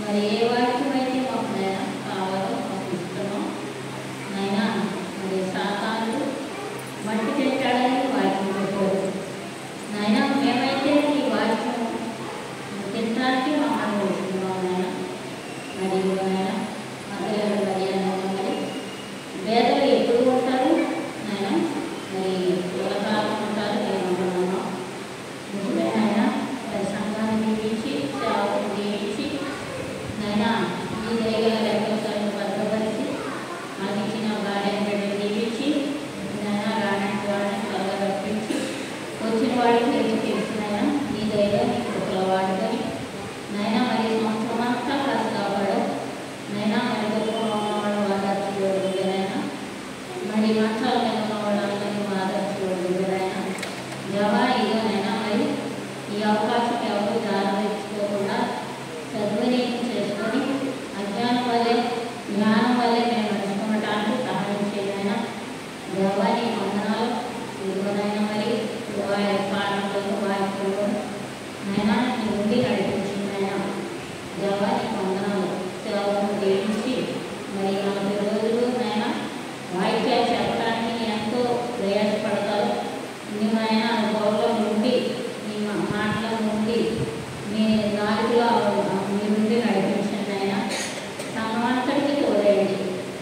మరి ఏ వాక్యం అయితే మాకు నాయన కావాలో మాకు ఇస్తున్నాం నాయన మరి సాతాను మట్టి తింటాడని వాక్యం చెప్పారు నాయన మేమైతే ఈ వాక్యం తినడానికి మమ్మల్ని వస్తున్నాం నాయన మరి నాయన మధ్యలో మరి అన్నాము మరి వేదలు ఎప్పుడు ఉంటారు నాయన మరి కులకాలం ఉంటారు మేము ఉంటున్నాము నిజమే నాయన మరి సంఘాన్ని దీవించి సేవకుని దీవించి నాయన ఈ దయగల లెక్కలను భద్రపరిచి మాకు ఇచ్చిన భార్య బిడ్డలు దీవించి నాయన రానట్టు వాళ్ళని త్వరగా రప్పించి వచ్చిన వాడికి తెలిసి తెలిసినాయన నీ దయగా నీ కృపల వాడుకొని నాయన మరి సంవత్సరం అంతా కాస్త కాపాడు నాయన మరి దుఃఖంలో ఉన్నవాడు వాదార్చుకోవడం నాయన మరి మంచాల మీద ఉన్న వాళ్ళని వాదార్చుకోవడం నాయన దేవా ఇదోనైనా మరి ఈ అవకాశం ఎవరు జారవేసుకోకుండా సద్వినియోగం చేసుకొని అజ్ఞానం వల్లే జ్ఞానం వల్లే మేము నడుచుకోవటానికి సహాయం చేయనైనా దేవాని వందనాలు ఇదిగోనైనా మరి వారి పాలనలో వాక్యంలో నైనా నీ ఉండి నడిపించిందైనా దేవాని వందనాలు సేవలను దీవించి మరి నలభై రోజులు నైనా వాక్యాలు చెప్పడానికి ఎంతో ప్రయాసపడతారు నీవైనా అనుభవంలో నుండి నీ మా- మాటలో నుండి మీ నాలుగులో మీ నుండి నడిపించండి ఆయన సంఘం అంతటికి తోడండి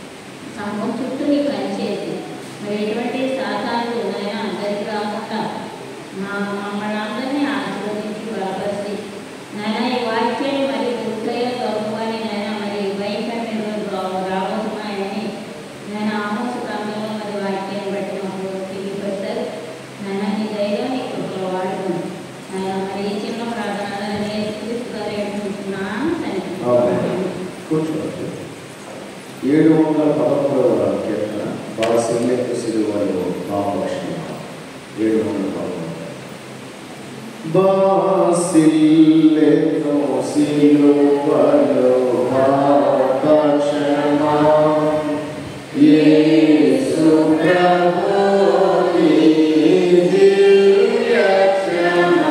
సంఘం చుట్టూ నీ పనిచేసి మరి ఎటువంటి సాధారణలు ఉన్నాయో అందరికి రాకుండా మా మమ్మల్ని అందరినీ ఆశీర్వదించి బలపరిచి నాయన ఈ వాక్యాన్ని మరి పూర్తిగా దొరకమని నాయన మరి భయంకరమైన రోజులు రావ- రాబోతున్నాయని నేను ఆమోస ప్రాంతంలో మరి వాక్యాన్ని బట్టి మాకు తెలియపరిచారు నాయన నీ దైవం నీ కృపలో వాడుకుని నాయన మరి ఈ చిన్న ప్రార్థన నేర్చుకుంటున్నారు ఏడుకుంటున్నాను ఆమేన్. కూర్చోండి ఏడు వందల పదమూడవ కీర్తన బాలశల్యకు సిలువలో మా పక్షంగా ఏడు వందల పదమూడు బాసిల్లెను సిలువలో మా పక్షమా యేసు ప్రభు నీ దివ్య క్షమా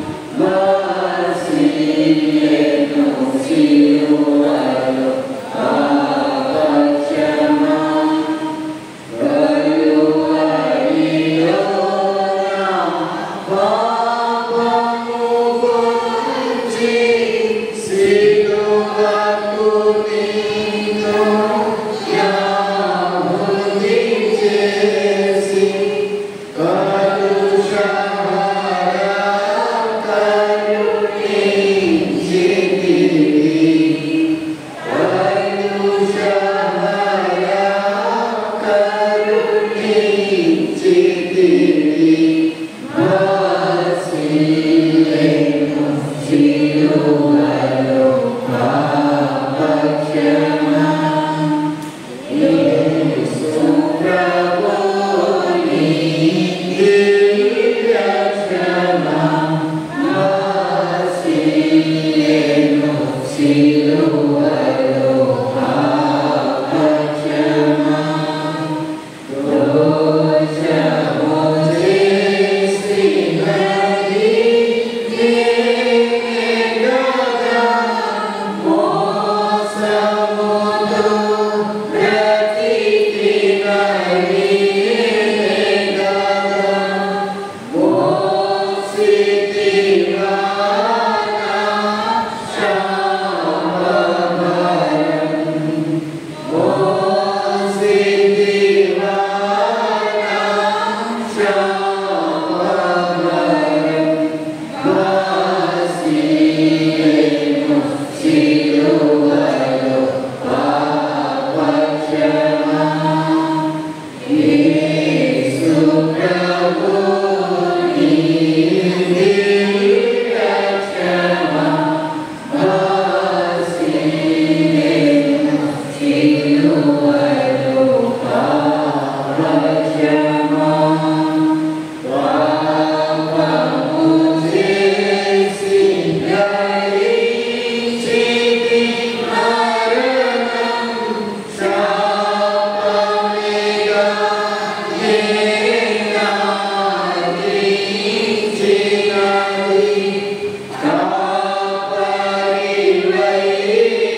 బాసిల్లెను సిలువలో మా పక్షమా కలువరిలో నా పాపము గురించి సిలువకు నీతో యాముని చేసి కలుషహార కరుణించితివి. కలుషహార కరుణించితివి. వాసిల్లెను సిలువలో పాపక్షమా. యేసు ప్రభు నీ దివ్య క్షమా. వాసిల్లెను సిలువలో పాపక్షమా. దోషము చేసినది నేనే కదా. మోసముతో బ్రతికినది నేనే కదా. మోసితివా నా శాపభారం. మోసితివా నా శాపభారం. వాసిల్లెను సిలువలో పాపక్షమా. యేసు ప్రభు నీ దివ్య క్షమా. వాసిల్లెను సిలువలో పాపక్షమా. పాపము చేసి గ్రహించితి మరణం శాపమేగా నేనాదించినది. కాపరివై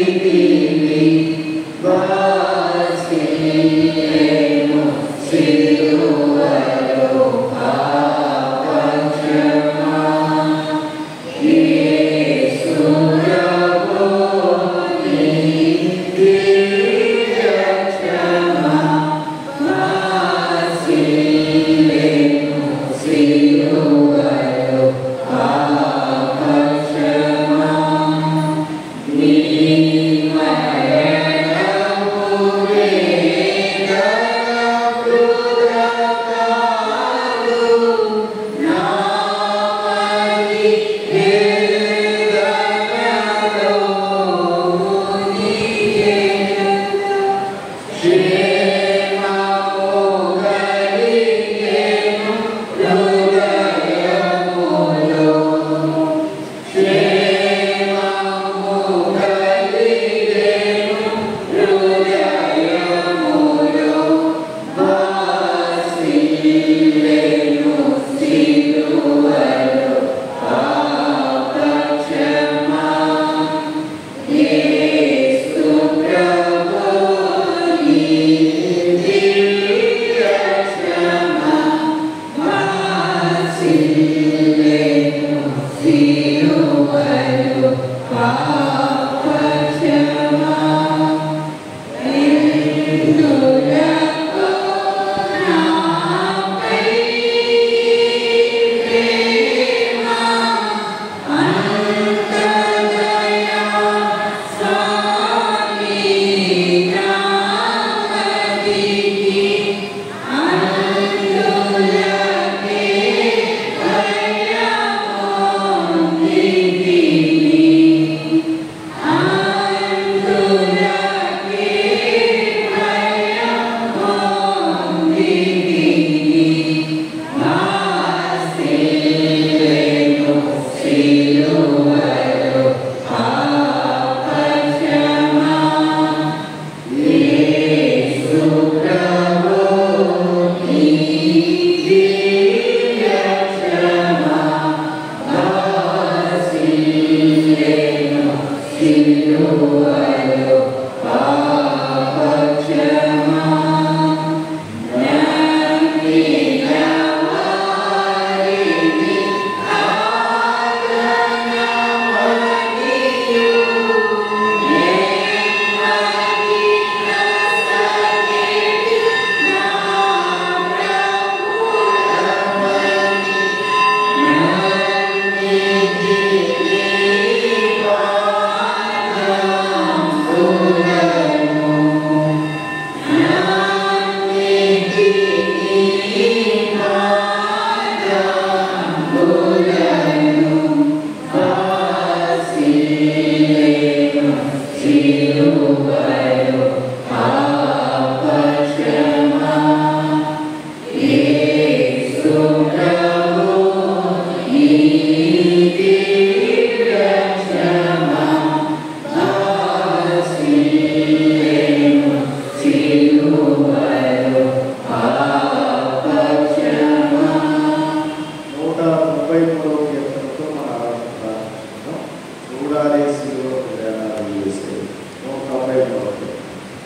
నూట ముప్పై మూడవ కీర్తనతో మన ఆరాధన ప్రారంభిస్తున్నాం చూడాలి శిలువ ప్రయాణాలు చేసే నూట ముప్పై మూడవ కీర్తన.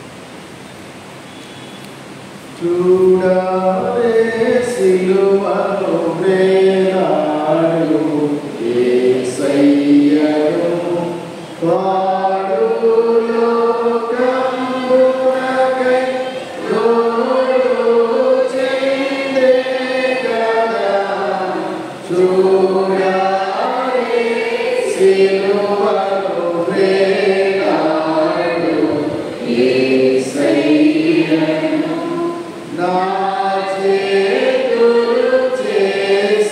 చూడాలి శిలువను వేలాడు యేసయ్యను వాడు లోకమునకై తోడు చెందే కదా చూడాలి సిలువను వేలాడు యేసయ్యను నా చేతులు చేసి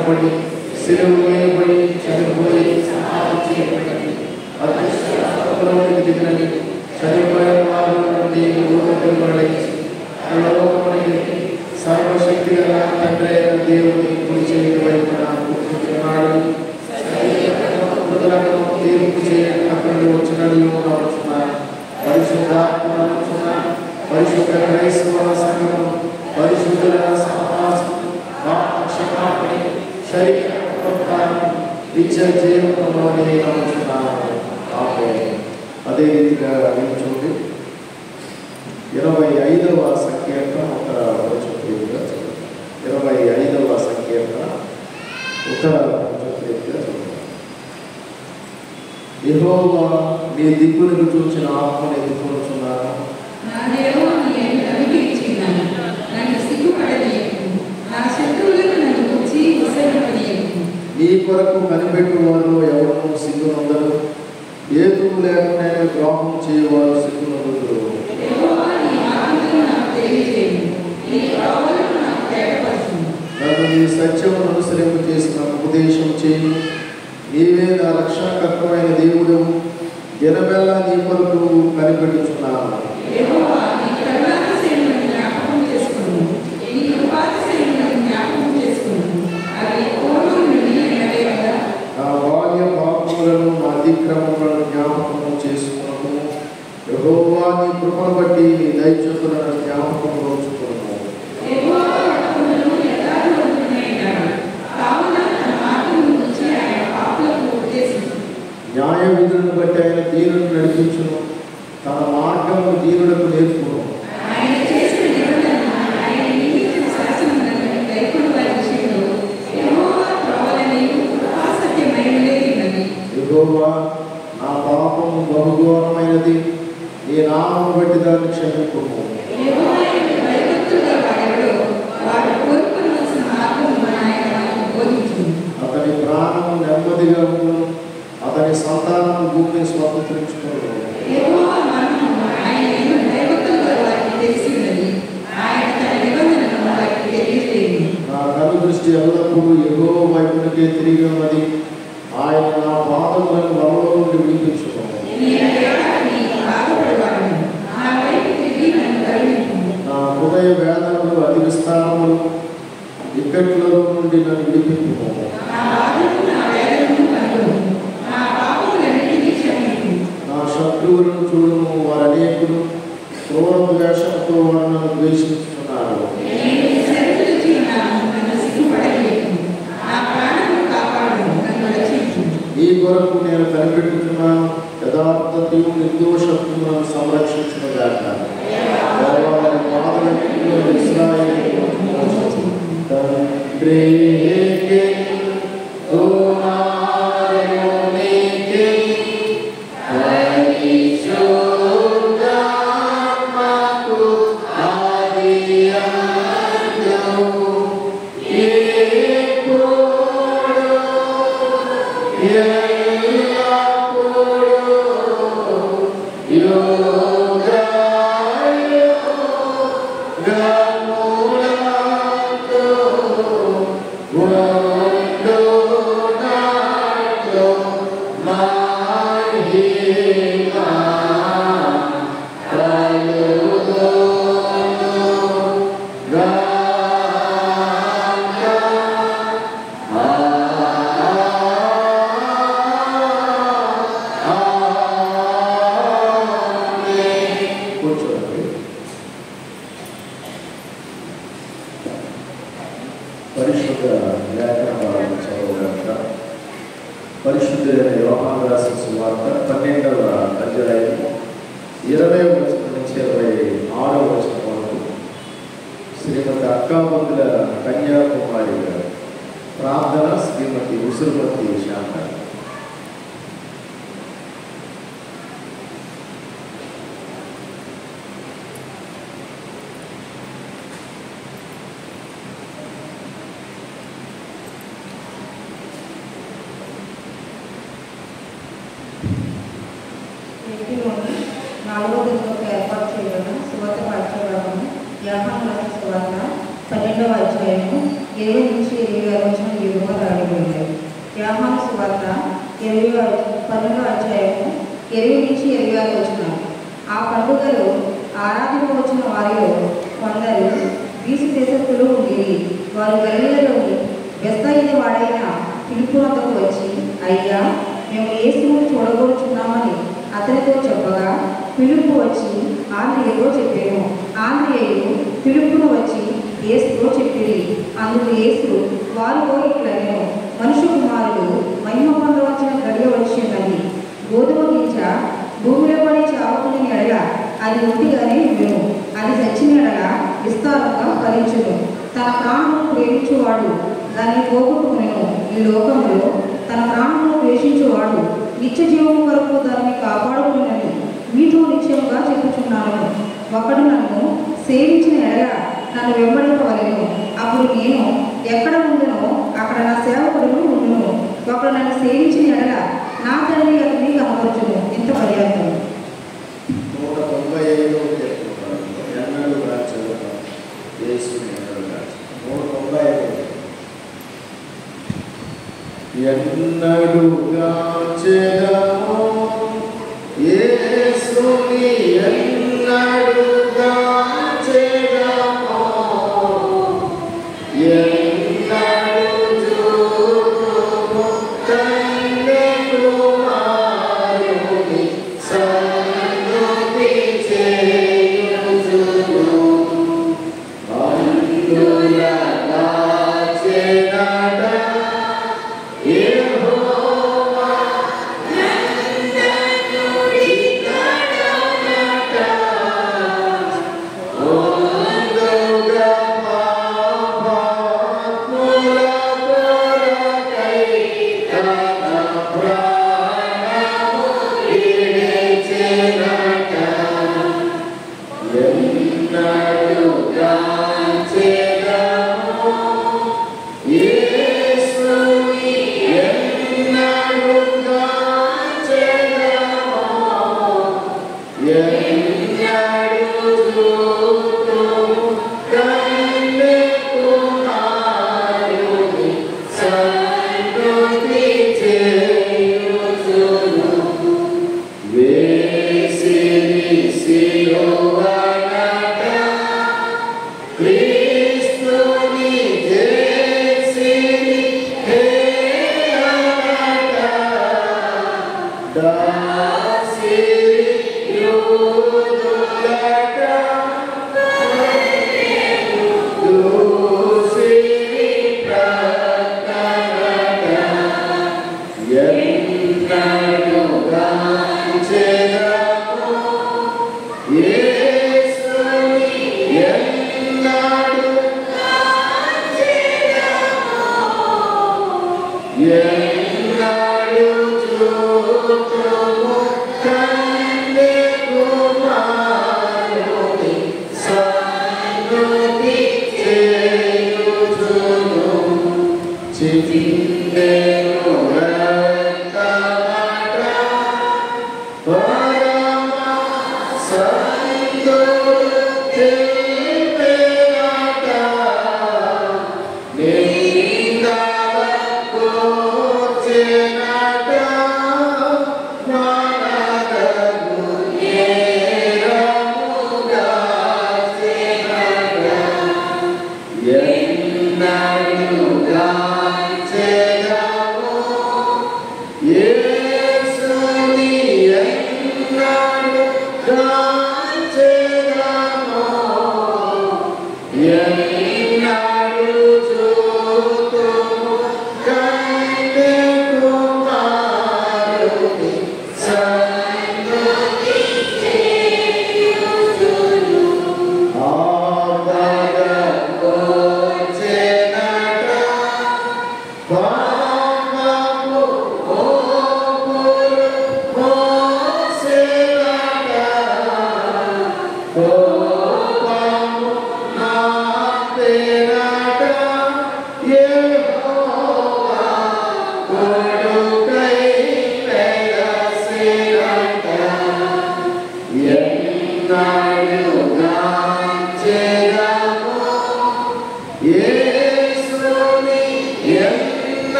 కట్టబడి సిలువ వేయబడి చనిపోయి సమాధి చేయబడి అదృశ్యంలోనికి దిగినది చనిపోయిన వారి నుండి ఊరుకొని లోకమునికి సర్వశక్తి గల తండ్రి అయిన దేవుని కుడి చేతి వైపున కూర్చున్నాడు మృతులను తీర్పు చేయడం అక్కడికి వచ్చినట్లు నడుచున్నారు పరిశుద్ధాత్మ నడుచున్నారు పరిశుద్ధ క్రైస్తవ సంఘం పరిశుద్ధుల సహవాసం క్షమాపణ శరీర నిత్య జీవనంలోనే నడుచున్నారు ఆమేన్. అదే రీతిగా నిల్చుంది ఇరవై ఐదవ సంకీర్తన ఉత్తర వచనప్రియగా చదువుతాం ఇరవై ఐదవ సంకీర్తన ఉత్తర వచనప్రియగా చదువుతాం యెహోవా నీ దిక్కులకు చూచిన ఆత్మని ఎదుర్కొనుచున్నాను నా దేవా నీ ఎందు నమ్మకించున్నాను. నన్ను సిగ్గుపడనీయకు. నా శత్రువులను నన్ను గుర్చి ఉసరింపనీయకు. నీ కొరకు కనిపెట్టు వారు ఎవరు సిగ్గునందరు ఏతువు లేకుండా ద్రోహం చేయవారు సిగ్గునందురు యెహోవా నీ మార్గములను నాకు తెలియజేయుము. నీ త్రోవలను నాకు తేటపరచుము. నన్ను నీ సత్యమును అనుసరింప చేసిన ఉపదేశం చేయి నీవే నా రక్షణకర్తమైన దేవుడు దినమెల్లా నీ కొరకు కనిపెట్టుచున్నాను యెహోవా నీ కరుణాతిశయములను జ్ఞాపకం చేసుకొనుము. నీ కృపాతిశయములను జ్ఞాపకం చేసుకొనుము. అవి పూర్వం నుండి ఎన్నడే కదా. నా బాల్య పాపములను నా అతిక్రమములను జ్ఞాపకము చేసుకున్నాము యెహోవా నీ కృపను బట్టి నీ దైత్యులను జ్ఞాపకం ఉంచుకున్నాము యెహోవా పట్టణములను యథార్థవంతుడైనాడు. కావున తన మార్గమును గురించి ఆయన పాపులకు ఉపదేశించును. న్యాయ విధులను బట్టి ఆయన దీనుని నడిపించును తన మార్గము దీనులకు నేర్పును ఆయన చేసిన నిబంధనను, ఆయన నియమించిన శాసనములను గైకొను వారి విషయంలో యెహోవా త్రోవలనియు కృపాసత్యమైనవే ఉన్నవి. యెహోవా నా పాపము బహుఘోరమైనది నీ నామము బట్టి దాన్ని క్షమింపుము యెహోవా యందు భయభక్తులు గల వాడెవడో, వాడు కోరుకొనవలసిన మార్గమును ఆయన మనకు బోధించును. అతని ప్రాణము నెమ్మదిగా ఉండును అతని సంతానము భూమిని స్వతంత్రించుకును యెహోవా మర్మము ఆయన యందు భయభక్తులు గల వారికి తెలిసి ఉన్నది. ఆయన తన నిబంధనను వారికి తెలియజేయును. నా కను దృష్టి ఎల్లప్పుడూ ఎగో వైపునకే తిరిగి ఉన్నది ఆయన నా పాదములను వలలో నుండి విడిపించును నేను దేవాన్ని బాధపడేవాడను. నా వైపు తిరిగి నన్ను కరుణింపుము. నా హృదయ వేదనలు అతి విస్తారములు ఇక్కట్లలో నుండి నన్ను విడిపించును నా బాధను నా వేదనను కనుగొను. నా పాపములన్నిటినీ క్షమించుము. నా శత్రువులను చూడును వారు అనేకులు క్రూర ద్వేషంతో వారు నన్ను ద్వేషిస్తున్నారు నేను నీ సన్నిధిలో ఉన్నాను. నన్ను సిగ్గుపడనీయకు. నా ప్రాణమును కాపాడుము. నన్ను రక్షించుము. ఈ కొరకు నేను కనిపెట్టుతున్నాను యథార్థతయు నిర్దోషత్వం నన్ను సంరక్షించునుగాక దేవాలయ పాదలన్నిటిలో ఇశ్రాయేలు తండ్రికి కుమారునికి పరిశుద్ధాత్మకు ఆదియందు ఇప్పుడు కూర్చోండి పరిశుద్ధ లేఖన భాగం చదవగలట పరిశుద్ధులైన యోహాను రాసిన సువార్త పన్నెండవ అధ్యాయం ఇరవై వచనం నుంచి ఇరవై ఆరవ వచనం వరకు శ్రీమతి అక్కాబంధుల కన్యాకుమారి గారు ప్రార్థన శ్రీమతి ఉసురుమతి శాంత వీటిలోని నాలుగో దిశకు ఏర్పాటు చేయడం సువార్త పరిచయము యాభై సువార్త పన్నెండవ అధ్యాయము ఇరవై నుంచి ఇరవై ఆరు వచ్చిన యుగ వ్యాహాన సువార్త ఇరవై పన్నెండో అధ్యాయము ఇరవై నుంచి ఇరవై ఆరు వచ్చిన ఆ పండుగలో ఆరాధింపవచ్చిన వారిలో కొందరు వీసు దేశస్తులు ఉండేవి వారు గలిలలోని వ్యస్తయిన వాడైన పిలుపు వద్దకు వచ్చి అయ్యా మేము యేసును చూడగోరుచున్నామని అతనితో చెప్పగా పిలుపు వచ్చి ఆంధ్రియతో చెప్పాను ఆంధ్రియు పిలుపును వచ్చి యేసుతో చెప్పింది అందుకు యేసు వారితో ఇట్లనే మనుషు కుమారుడు మహిమ పొందవలసిన గడియ వచ్చిందని గోధుమ గింజ భూమిలో పడి చావుకుని ఎడల అది ఒట్టిగానే ఉండును అది చచ్చిన ఎడల విస్తారంగా ఫలించును తన ప్రాణమును ప్రేమించువాడు దాన్ని పోగొట్టుకునేను ఈ లోకంలో తన ప్రాణమును ద్వేషించువాడు నిత్య జీవము వరకు దాన్ని కాపాడుకున్నది మీతో నిశ్చయముగా చెప్పుచున్నాను ఒకడు నన్ను సేవించిన ఎడల నన్ను వెంబడింపవలను అప్పుడు నేను ఎక్కడ ఉండునో అక్కడ నా సేవకుడును ఉండును ఒకడు నన్ను సేవించిన ఎడల నా తండ్రి అతని కనపరచును ఇంత పర్యాప్తం నూట తొంభై ఐదు ఎన్నడూ రాజ్యం యేసుని ఎన్నడూ రాజ్యం నూట తొంభై ఐదు ఎన్నడూ రాజ్యము యేసుని ఎన్నడూ రాజ్యము ఎన్నడూ చూడుము తండ్రి కుమారుని సన్నుతి చేయుచును. అందుల దాచెనట యెహోవా నందనుడి కడమట. ముందుగా పాపాత్ముల కొరకై తన ప్రాణము విడిచెనట. ఎన్నడూ కాంచెదము యేసుని ఎన్నడూ కాంచెదము. ఎన్నడూ చూతుము కన్నె కుమారుని సన్నుతి చేయుచును. వేసిరి సిలువనట, క్రీస్తుని చేసిరి హేయనట. దాసిరి యూదులట, దూసిరి ప్రక్కనట. ఎన్నడూ గాంచెదము యేసుని ఎన్నడూ ఎన్నడూ చూతుము కన్నె కుమారుని సన్నుతి చేయుచును. చిందెను రక్తమట, పరమ సంతుడు తెలిపెనట. నిందల కోర్చెనట, మనదగు నేరముగా చెనట. ఎన్నడూ గాంచెదము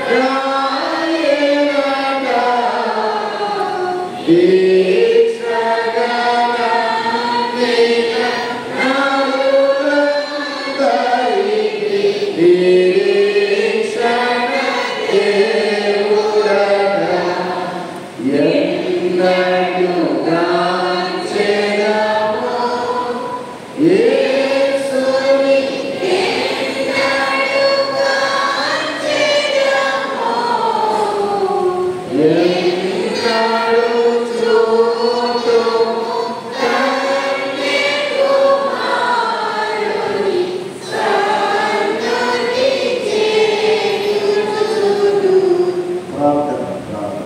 ప్రార్థన ప్రార్థన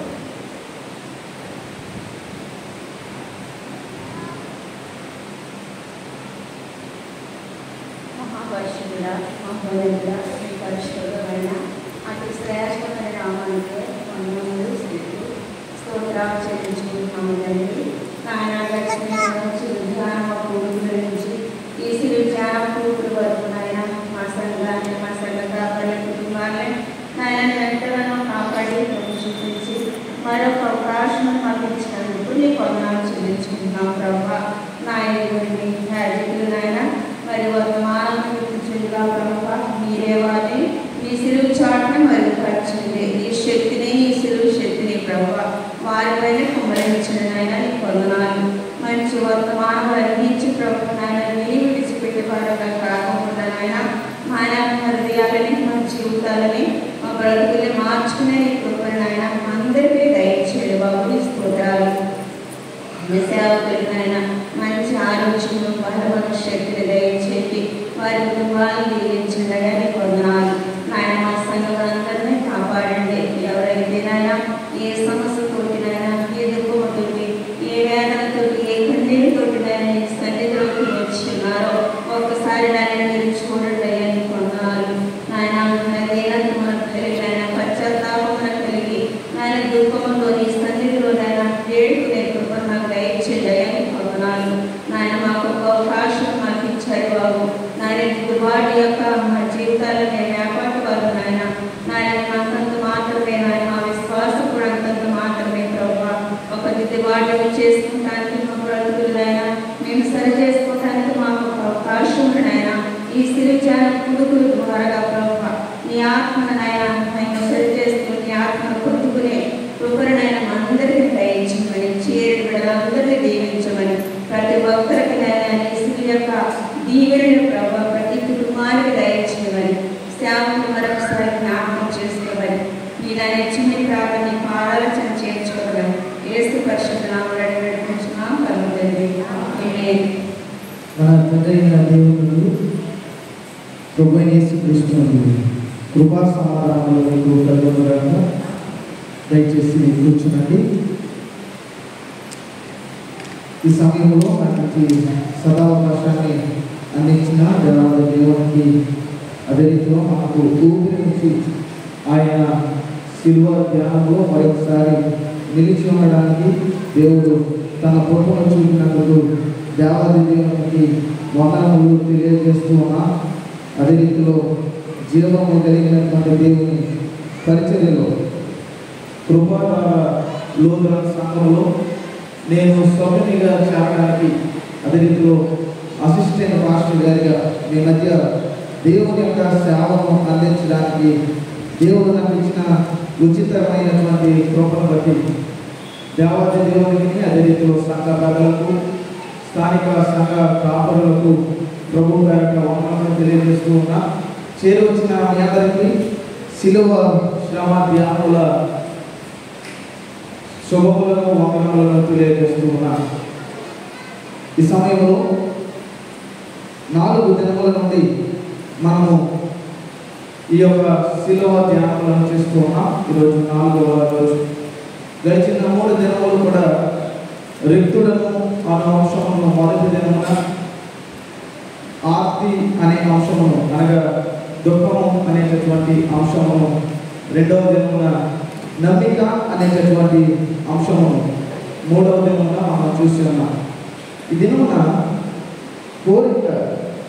మహాపరిషుడ మహోదయుడ శ్రీ పరిశుద్ధమైన అతి శ్రేష్టమైన నామానికి వందనములు స్థితులు స్తోత్రాలు చెల్లించుకుంటున్నాము తండ్రి నాయన లక్ష్మీ నుంచి ధ్యానం పూర్వుల నుంచి ఈ శ్రీ ధ్యానం పూర్వుల వరకు నాయన మా సంఘాన్ని మా సంఘ కాపాడే కుటుంబాన్ని నాయన వెంటనే కాపాడి ప్రభు చూపించి మరొక అవకాశం మాకు ఇచ్చినందుకు నీ కొందనాలు చెల్లించుకుంటున్నాం ప్రభా నాయకుడిని యాజకులు నాయన మరి వర్తమానం గుర్తించుగా ప్రభ మీరే వారిని మీ సిలువు చాటును మరుగుపరచండి ఈ శక్తిని ఈ సిలువు శక్తిని ప్రభ వారిపైన కుమరించిన నాయన నీ పొందనాలు మంచి వర్తమానం అందించి ప్రభు నాయన మీరు విడిచిపెట్టే వారుగా కాకుండా నాయన మా నాయన హృదయాలని మా జీవితాలని మా బ్రతుకుల్ని మార్చుకునే నీ కృపను నాయన అందరికీ దయచేయండి బాబు నీ స్తోత్రాలు మీ సేవకులైనా మంచి ఆలోచనలు బలమైన శక్తిని దయచేసి వారి కుటుంబాలను దీవించండి అని పొందనాలు నాయన మా సంఘాలందరినీ కాపాడండి ఎవరైతే నాయన ఏ సమస్యతోటినైనా ఏ దుఃఖంతోటి ఏ వేదనతోటి ఏ కన్నీటితోటినైనా ఈ సన్నిధిలోకి వచ్చి ఉన్నారో ఒక్కసారి నాయన మీరు చూడండి అని పొందనాలు నాయన నేనంత మనకు కలిగి నాయన పశ్చాత్తాపం కలిగి నాయన దుఃఖంలో నీ సన్నిధిలో నాయన వేడుకునే కృప నాకు దయచేయండి అని పొందనాలు నాయన మాకు ఒక అవకాశం మాకు ఇచ్చారు బాబు నాయన వాటి యొక్క మా జీవితాల్లో నేను వ్యాపార వారు నాయన నాయన మాకంత మాత్రమే నాయన మా విశ్వాసం కూడా అంతంత మాత్రమే ప్రభావ ఒక దిద్దుబాటు చేసుకుంటానికి మా బ్రతుకులు నాయన మేము సరి చేసుకోవటానికి మాకు ఒక అవకాశం ఉంది నాయన ఈ సిరిచాన పుడుకుల ద్వారా ప్రభావ నీ ఆత్మను నాయన ఆయన సరి చేస్తూ నీ ఆత్మను పొందుకునే కృపణైన అందరికీ దయించమని చేరి బిడ్డలందరినీ దీవించమని ప్రతి ఒక్కరికి నాయన నీ సిరి యొక్క దీవెన ప్రభావ ప్రతి కుటుంబానికి దయించమని శ్యామను మరొకసారి జ్ఞాపకం చేసుకోమని మీ దాని చిన్న ప్రార్థన ఆలోచన చేర్చుకోమని ఏసు పరిశుద్ధ నామములో అడిగి వేడుకుంటున్నాం పరమతండ్రి ఆమేన్. మన తండ్రైన దేవుడు ప్రభు యేసు కృష్ణుడు కృపా సమాధానంలో మీకు కలుగునుగాక దయచేసి కూర్చునండి ఈ సమయంలో మనకి సదావకాశాన్ని అందించిన దేవాలయ దేవునికి అదే రీతిలో మనకు ఊపిరి నుంచి ఆయన శిల్వ ధ్యానంలో మరొకసారి నిలిచి ఉండడానికి దేవుడు తన పొట్టును చూపినందుకు దేవాది దేవునికి వందనములు తెలియజేస్తూ ఉన్నా అదే రీతిలో జీవము కలిగినటువంటి దేవుని పరిచర్యలో కృపాధార లోదన సంఘంలో నేను సభ్యునిగా చేరడానికి అదే రీతిలో అసిస్టెంట్ పాస్టర్ గారిగా మీ మధ్య దేవుని యొక్క సేవను అందించడానికి దేవుడు నాకు ఇచ్చిన ఉచితమైనటువంటి కృపను బట్టి దేవాది దేవునికి అదే రీతిలో సంఘ ప్రజలకు స్థానిక సంఘ కాపురులకు ప్రభు గారి యొక్క వందనములు తెలియజేస్తూ ఉన్నా చేరువచ్చిన మీ అందరికీ శిలువ శ్రమ ధ్యానుల శుభములను వందనములను తెలియజేస్తూ ఉన్నా ఈ సమయంలో నాలుగు దినముల నుండి మనము ఈ యొక్క శిలువ ధ్యానములను చేస్తూ ఉన్నాం ఈరోజు నాలుగవ రోజు గడిచిన మూడు దినములు కూడా రిక్తుడను అనే అంశమును మొదటి దినమున ఆర్తి అనే అంశమును అనగా దుఃఖము అనేటటువంటి అంశమును రెండవ దినమున నమ్మిక అనేటటువంటి అంశమును మూడవ దినమున మనం చూసి ఉన్నాం ఈ దినమున కోరిక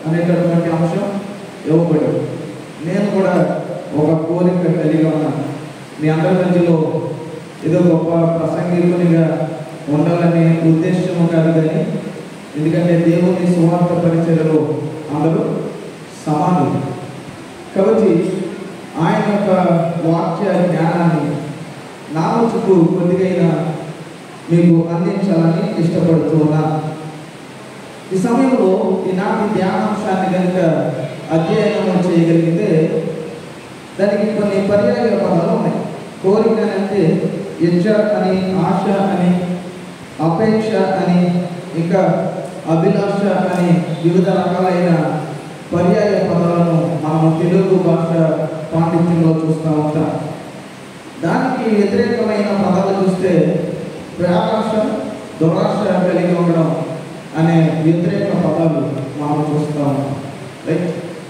అనేటటువంటి అంశం ఇవ్వబడి నేను కూడా ఒక కోరిక కలిగి ఉన్నాను మీ అందరి మధ్యలో ఏదో గొప్ప ప్రసంగికునిగా ఉండాలనే ఉద్దేశము కాదు కానీ ఎందుకంటే దేవుని సువార్త పరిచయలో అందరూ సమానులు కాబట్టి ఆయన యొక్క వాక్య జ్ఞానాన్ని నామచుకు కొద్దిగైనా మీకు అందించాలని ఇష్టపడుతూ ఉన్నాను ఈ సమయంలో ఈనాటి ధ్యానాంశాన్ని కనుక అధ్యయనం చేయగలిగితే దానికి కొన్ని పర్యాయ పదాలు ఉన్నాయి కోరిక అంటే ఇచ్చ అని ఆశ అని అపేక్ష అని ఇంకా అభిలాష అని వివిధ రకాలైన పర్యాయ పదాలను మనం తెలుగు భాష పాండిత్యంలో చూస్తూ ఉంటాం దానికి వ్యతిరేకమైన పదాలు చూస్తే ప్రయాస దురాశ కలిగి ఉండడం అనే వ్యతిరేక పదాలు మనం చూస్తూ ఉంటాం రైట్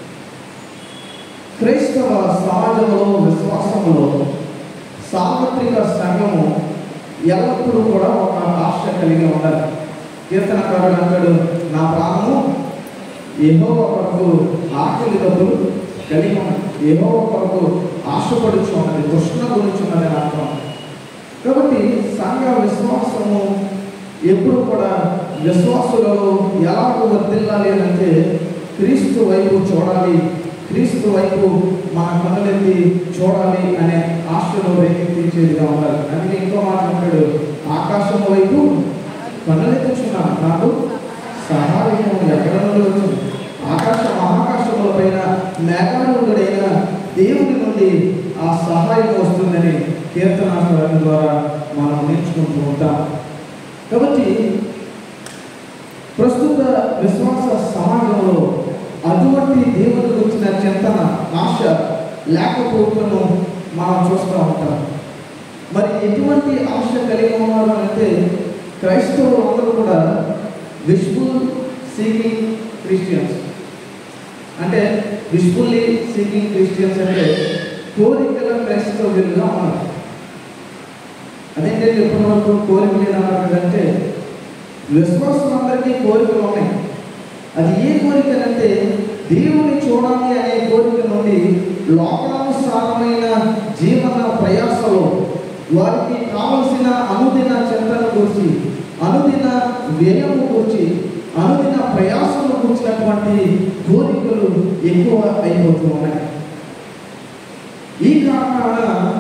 క్రైస్తవ సమాజంలో విశ్వాసంలో సార్వత్రిక సంఘము ఎల్లప్పుడూ కూడా ఒక ఆశ కలిగి ఉండాలి కీర్తనకారుడు అంటాడు నా ప్రాణము ఏహో కొరకు ఆకలి డబ్బులు కలిగి ఉన్నది ఏహో కొరకు ఆశపడుచు ఉన్నది కృష్ణ గురించి ఉన్నది అని అర్థం కాబట్టి సంఘ విశ్వాసము ఎప్పుడు కూడా విశ్వాసులలో ఎలాగో వర్దిల్లాలి అని అంటే క్రీస్తు వైపు చూడాలి క్రీస్తు వైపు మన కన్నులెత్తి చూడాలి అనే ఆశను రేకెత్తించేదిగా ఉండాలి అందుకే ఇంకో మాట అంటాడు ఆకాశం వైపు కన్నులెత్తుచున్నాను నాకు సహాయం ఎక్కడ నుండి వచ్చింది ఆకాశ మహాకాశముల పైన మేఘారుడైన దేవుని నుండి ఆ సహాయం వస్తుందని కీర్తనాస్వరం ద్వారా మనం నేర్చుకుంటూ ఉంటాం కాబట్టి ప్రస్తుత విశ్వాస సమాజంలో అటువంటి దేవుని గురించిన చింతన ఆశ లేకపోవటను మనం చూస్తూ ఉంటాం మరి ఎటువంటి ఆశ కలిగి ఉన్నారు అంటే క్రైస్తవులు అందరూ కూడా విష్ఫుల్ సీకింగ్ క్రిస్టియన్స్ అంటే విష్ఫుల్లీ సీకింగ్ క్రిస్టియన్స్ అంటే కోరికల క్రైస్తవులుగా ఉన్నారు అదేంటంటే ఎప్పటి వరకు కోరిక లేదన్నారు అంటే విశ్వాసులందరికీ కోరికలు ఉన్నాయి అది ఏ కోరిక అంటే దేవుని చూడాలి అనే కోరిక నుండి లోకానుసారమైన జీవన ప్రయాసలో వారికి కావలసిన అనుదిన చింతన గురించి అనుదిన వ్యయము గురించి అనుదిన ప్రయాసము గురించినటువంటి కోరికలు ఎక్కువ అయిపోతూ ఉన్నాయి ఈ కారణాన